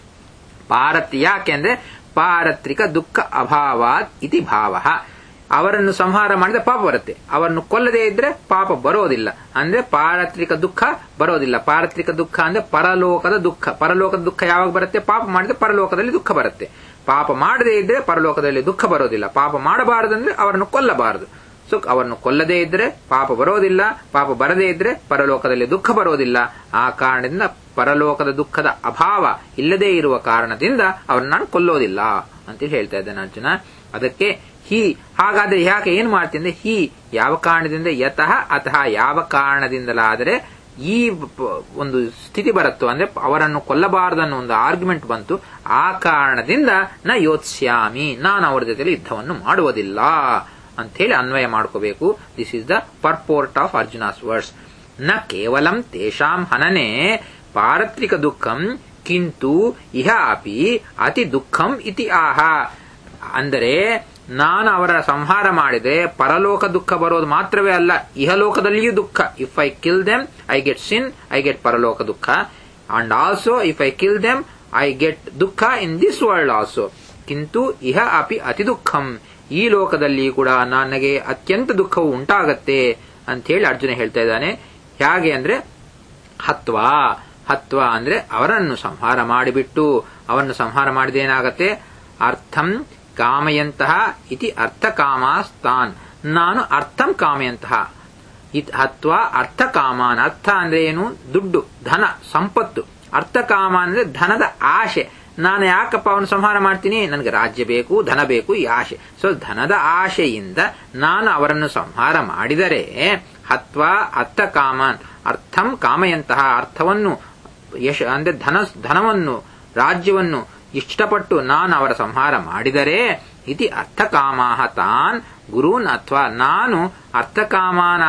S1: ಪಾರತ್ ಯಾಕೆಂದ್ರೆ ಪಾರತ್ರಿಕ ದುಃಖ ಅಭಾವಾತ್ ಇತಿ ಭಾವ ಅವರನ್ನು ಸಂಹಾರ ಮಾಡಿದ್ರೆ ಪಾಪ ಬರುತ್ತೆ ಅವರನ್ನು ಕೊಲ್ಲದೇ ಇದ್ರೆ ಪಾಪ ಬರೋದಿಲ್ಲ ಅಂದ್ರೆ ಪಾರತ್ರಿಕ ದುಃಖ ಬರೋದಿಲ್ಲ ಪಾರತ್ರಿಕ ದುಃಖ ಅಂದ್ರೆ ಪರಲೋಕದ ದುಃಖ ಪರಲೋಕದ ದುಃಖ ಯಾವಾಗ ಬರುತ್ತೆ ಪಾಪ ಮಾಡಿದ್ರೆ ಪರಲೋಕದಲ್ಲಿ ದುಃಖ ಬರುತ್ತೆ ಪಾಪ ಮಾಡದೇ ಇದ್ರೆ ಪರಲೋಕದಲ್ಲಿ ದುಃಖ ಬರೋದಿಲ್ಲ ಪಾಪ ಮಾಡಬಾರದಂದ್ರೆ ಅವರನ್ನು ಕೊಲ್ಲಬಾರದು ಸೊ ಅವರನ್ನು ಕೊಲ್ಲದೇ ಇದ್ರೆ ಪಾಪ ಬರೋದಿಲ್ಲ ಪಾಪ ಬರದೇ ಇದ್ರೆ ಪರಲೋಕದಲ್ಲಿ ದುಃಖ ಬರೋದಿಲ್ಲ ಆ ಕಾರಣದಿಂದ ಪರಲೋಕದ ದುಃಖದ ಅಭಾವ ಇಲ್ಲದೇ ಇರುವ ಕಾರಣದಿಂದ ಅವ್ರನ್ನ ನಾನು ಕೊಲ್ಲೋದಿಲ್ಲ ಅಂತ ಹೇಳ್ತಾ ಇದ್ದೇನೆ ಅರ್ಜುನ ಅದಕ್ಕೆ ಹಿ ಹಾಗಾದ್ರೆ ಯಾಕೆ ಏನ್ ಮಾಡ್ತೀನಿ ಅಂದ್ರೆ ಹಿ ಯಾವ ಕಾರಣದಿಂದ ಯತಃ ಅಥವಾ ಯಾವ ಕಾರಣದಿಂದಲಾದರೆ ಈ ಪ- ಒಂದು ಸ್ಥಿತಿ ಬರುತ್ತೋ ಅಂದ್ರೆ ಅವರನ್ನು ಕೊಲ್ಲಬಾರದನ್ನೋ ಒಂದು ಆರ್ಗ್ಯುಮೆಂಟ್ ಬಂತು ಆ ಕಾರಣದಿಂದ ನ ಯೋತ್ಸ್ಯಾಮಿ ನಾನು ಅವರ ಜೊತೆಲಿ ಯುದ್ಧವನ್ನು ಮಾಡುವುದಿಲ್ಲ ಅಂತ ಹೇಳಿ ಅನ್ವಯ ಮಾಡ್ಕೋಬೇಕು this is the purport of Arjuna's words ನ ಕೇವಲಂ ತೇಷಾಂ ಹನನೆ ಪಾರತ್ರಿಕ ದುಃಖಂ ಕಿಂತು ಇಹ ಅಪಿ ಅತಿ ದುಃಖಂ ಇತಿ ಆಹ ಅಂದರೆ ನಾನು ಅವರ ಸಂಹಾರ ಮಾಡಿದ್ರೆ ಪರಲೋಕ ದುಃಖ ಬರೋದು ಮಾತ್ರವೇ ಅಲ್ಲ ಇಹಲೋಕದಲ್ಲಿಯೂ ದುಃಖ if I kill them I get sin I get ಪರಲೋಕ ದುಃಖ and also if I kill them I get ದುಃಖ ಇನ್ ದಿಸ್ ವರ್ಲ್ಡ್ ಆಲ್ಸೋ ಕಿಂತು ಇಹ ಅಪಿ ಅತಿ ದುಃಖಂ ಈ ಲೋಕದಲ್ಲಿ ಕೂಡ ನನಗೆ ಅತ್ಯಂತ ದುಃಖವು ಉಂಟಾಗತ್ತೆ ಅಂತ ಹೇಳಿ ಅರ್ಜುನ ಹೇಳ್ತಾ ಇದ್ದಾನೆ ಹೇಗೆ ಅಂದ್ರೆ ಹತ್ವ ಹತ್ವ ಅಂದ್ರೆ ಅವರನ್ನು ಸಂಹಾರ ಮಾಡಿಬಿಟ್ಟು ಅವರನ್ನು ಸಂಹಾರ ಮಾಡಿದೇನಾಗತ್ತೆ ಅರ್ಥಂ ಕಾಮಯಂತಹ ಇತಿ ಅರ್ಥ ಕಾಮಾಸ್ತಾನ್ ನಾನು ಅರ್ಥಂ ಕಾಮಯಂತಹ ಇತ್ ಹತ್ವ ಅರ್ಥ ಕಾಮಾನ್ ಅರ್ಥ ಅಂದ್ರೆ ಏನು ದುಡ್ಡು ಧನ ಸಂಪತ್ತು ಅರ್ಥ ಕಾಮ ಅಂದ್ರೆ ಧನದ ಆಶೆ ನಾನು ಯಾಕಪ್ಪ ಅವನು ಸಂಹಾರ ಮಾಡ್ತೀನಿ ನನಗೆ ರಾಜ್ಯ ಬೇಕು ಧನ ಬೇಕು ಈ ಆಶೆ ಸೊ ಧನದ ಆಶೆಯಿಂದ ನಾನು ಅವರನ್ನು ಸಂಹಾರ ಮಾಡಿದರೆ ಹತ್ವ ಅರ್ಥ ಕಾಮಾನ್ ಅರ್ಥಂ ಕಾಮಯಂತಹ ಅರ್ಥವನ್ನು ಯಶ ಅಂದ್ರೆ ಧನ ಧನವನ್ನು ರಾಜ್ಯವನ್ನು ಇಷ್ಟಪಟ್ಟು ನಾನು ಅವರ ಸಂಹಾರ ಮಾಡಿದರೆ ಇತಿ ಅರ್ಥಕಾಮಾಹ ತಾನ್ ಗುರೂನ್ ಅಥವಾ ನಾನು ಅರ್ಥಕಾಮಾನ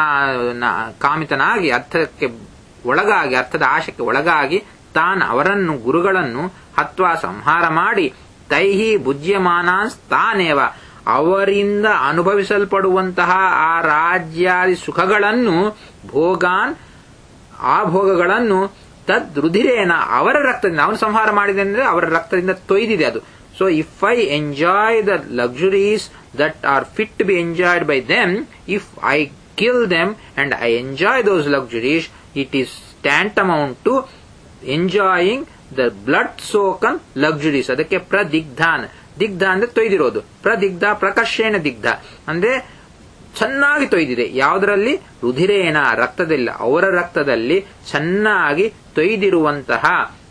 S1: ಕಾಮಿತನಾಗಿ ಅರ್ಥಕ್ಕೆ ಒಳಗಾಗಿ ಅರ್ಥದ ಆಶಕ್ಕೆ ಒಳಗಾಗಿ ತಾನ್ ಅವರನ್ನು ಗುರುಗಳನ್ನು ಹತ್ವ ಸಂಹಾರ ಮಾಡಿ ತೈಹಿ ಭುಜ್ಯಮಾನಾನ್ ತಾನೇವ ಅವರಿಂದ ಅನುಭವಿಸಲ್ಪಡುವಂತಹ ಆ ರಾಜ್ಯಾದಿ ಸುಖಗಳನ್ನು ಭೋಗಾನ್ ಆ ಭೋಗಗಳನ್ನು ತದ್ ರುಧಿರೇನ ಅವರ ರಕ್ತದಿಂದ ಅವನು ಸಂಹಾರ ಮಾಡಿದೆ ಅಂದ್ರೆ ಅವರ ರಕ್ತದಿಂದ ತೊಯ್ದಿದೆ ಅದು so if I enjoy the luxuries that are fit to be enjoyed by them if I kill them and I enjoy those luxuries it is tantamount to enjoying the blood soaked luxuries ಅದಕ್ಕೆ ಪ್ರದಿಗ್ಧಾನ್ ದಿಗ್ಧ ಅಂದ್ರೆ ತೊಯ್ದಿರೋದು ಪ್ರದಿಗ್ಧ ಪ್ರಕರ್ಷೇಣ ದಿಗ್ಧ ಅಂದ್ರೆ ಚೆನ್ನಾಗಿ ತೊಯ್ದಿದೆ ಯಾವುದರಲ್ಲಿ ರುಧಿರೇನ ರಕ್ತದಲ್ಲಿ ಅವರ ರಕ್ತದಲ್ಲಿ ಚೆನ್ನಾಗಿ ತೊಯ್ದಿರುವಂತಹ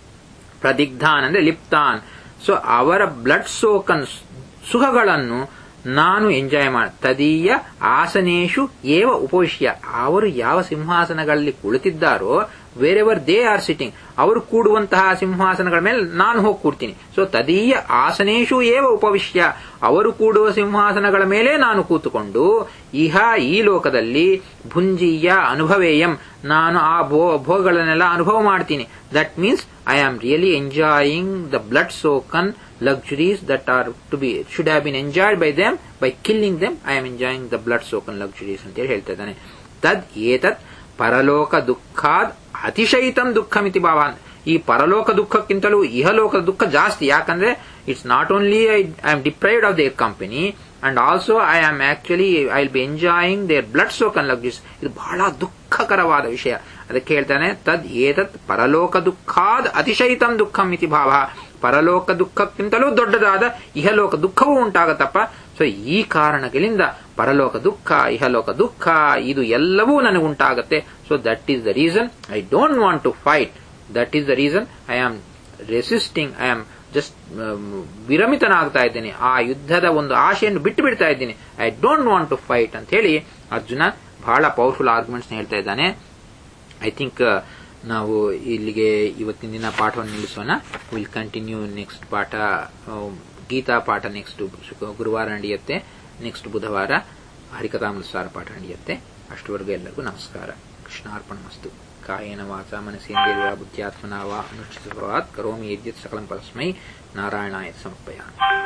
S1: ಪ್ರದಿಗ್ಧಾನ್ ಅಂದ್ರೆ ಲಿಪ್ತಾನ್ ಸೊ ಅವರ ಬ್ಲಡ್ ಸೋಕನ್ ಸುಖಗಳನ್ನು ನಾನು ಎಂಜಾಯ್ ಮಾಡ ತದೀಯ ಆಸನೇಶು ಏವ ಉಪವಿಶ್ಯ ಅವರು ಯಾವ ಸಿಂಹಾಸನಗಳಲ್ಲಿ ಕುಳಿತಿದ್ದಾರೋ ವೇರೆವರ್ ದೇ ಆರ್ ಸಿಟಿಂಗ್ ಅವರು ಕೂಡುವಂತಹ ಸಿಂಹಾಸನಗಳ ಮೇಲೆ ನಾನು ಹೋಗಿ ಕೂಡ್ತೀನಿ ಸೊ ತದೀಯ ಆಸನೇಶು ಏವ ಉಪವಿಶ್ಯ ಅವರು ಕೂಡುವ ಸಿಂಹಾಸನಗಳ ಮೇಲೆ ನಾನು ಕೂತುಕೊಂಡು ಇಹ ಈ ಲೋಕದಲ್ಲಿ ಭುಂಜೀಯ ಅನುಭವೇಯಂ ನಾನು ಆ ಭೋ ಭೋಗಗಳನ್ನೆಲ್ಲ ಅನುಭವ ಮಾಡ್ತೀನಿ that means I am really enjoying the blood soaked luxuries that are to be should have been enjoyed by them by killing them i am enjoying the blood soaked luxuries ಅಂತ ಹೇಳಿ ಹೇಳ್ತಾ ಇದ್ದಾನೆ ತದ್ ಏತತ್ ಪರಲೋಕ ದುಃಖಾದ್ ಅತಿಶಯಿತಂ ದುಃಖಮಿತಿ ಭಾವಾನ್ ಈ ಪರಲೋಕ ದುಃಖಕ್ಕಿಂತಲೂ ಇಹಲೋಕದ ದುಃಖ ಜಾಸ್ತಿ ಯಾಕಂದ್ರೆ it's not only I am deprived of their company and also I am actually I will be enjoying their blood soaked luxuries ಇದು ಬಹಳ ದುಃಖಕರವಾದ ವಿಷಯ ಅದಕ್ಕೆ ಹೇಳ್ತಾನೆ ತದ್ ಏತತ್ ಪರಲೋಕ ದುಃಖಾದ್ ಅತಿಶಯಿತಂ ದುಃಖಂ ಇತಿ ಭಾವ ಪರಲೋಕ ದುಃಖಕ್ಕಿಂತಲೂ ದೊಡ್ಡದಾದ ಇಹಲೋಕ ದುಃಖವೂ ಉಂಟಾಗತ್ತಪ್ಪ ಸೊ ಈ ಕಾರಣಗಳಿಂದ ಪರಲೋಕ ದುಃಖ ಇಹಲೋಕ ದುಃಖ ಇದು ಎಲ್ಲವೂ ನನಗೆ ಉಂಟಾಗತ್ತೆ so that is the reason I don't want to fight that is the reason I am resisting I am just ವಿರಮಿತನಾಗ್ತಾ ಇದ್ದೇನೆ ಆ ಯುದ್ಧದ ಒಂದು ಆಶೆಯನ್ನು ಬಿಟ್ಟು ಬಿಡ್ತಾ ಇದ್ದೀನಿ I don't want to fight ಅಂತ ಹೇಳಿ ಅರ್ಜುನ ಬಹಳ ಪವರ್ಫುಲ್ ಆರ್ಗ್ಯುಮೆಂಟ್ಸ್ ಹೇಳ್ತಾ ಇದ್ದಾನೆ ಐ ಥಿಂಕ್ ನಾವು ಇಲ್ಲಿಗೆ ಇವತ್ತಿನ ದಿನ ಪಾಠವನ್ನು ನಿಲ್ಲಿಸೋಣ ವಿಲ್ ಕಂಟಿನ್ಯೂ ನೆಕ್ಸ್ಟ್ ಪಾಠ ಗೀತಾ ಪಾಠ ನೆಕ್ಸ್ಟ್ ಗುರುವಾರ ನಡೆಯುತ್ತೆ ನೆಕ್ಸ್ಟ್ ಬುಧವಾರ ಹರಿಕಥಾಮೃತಸಾರ ಪಾಠ ನಡೆಯುತ್ತೆ ಅಷ್ಟವರೆಗೂ ಎಲ್ಲರಿಗೂ ನಮಸ್ಕಾರ ಕೃಷ್ಣಾರ್ಪಣ ಮಸ್ತು ಕಾಯೇನ ವಾಚ ಮನಸೇಂದ್ರಿಯ ಬುದ್ಧ್ಯಾತ್ಮನ ವಾ ಅನುಷ್ಠಿತವಾತ್ ಕರೋಮಿ ಯದ್ಯತ್ ಸಕಲಂ ಪರಸ್ಮೈ ನಾರಾಯಣಾಯ ಸಮರ್ಪಯಾಮಿ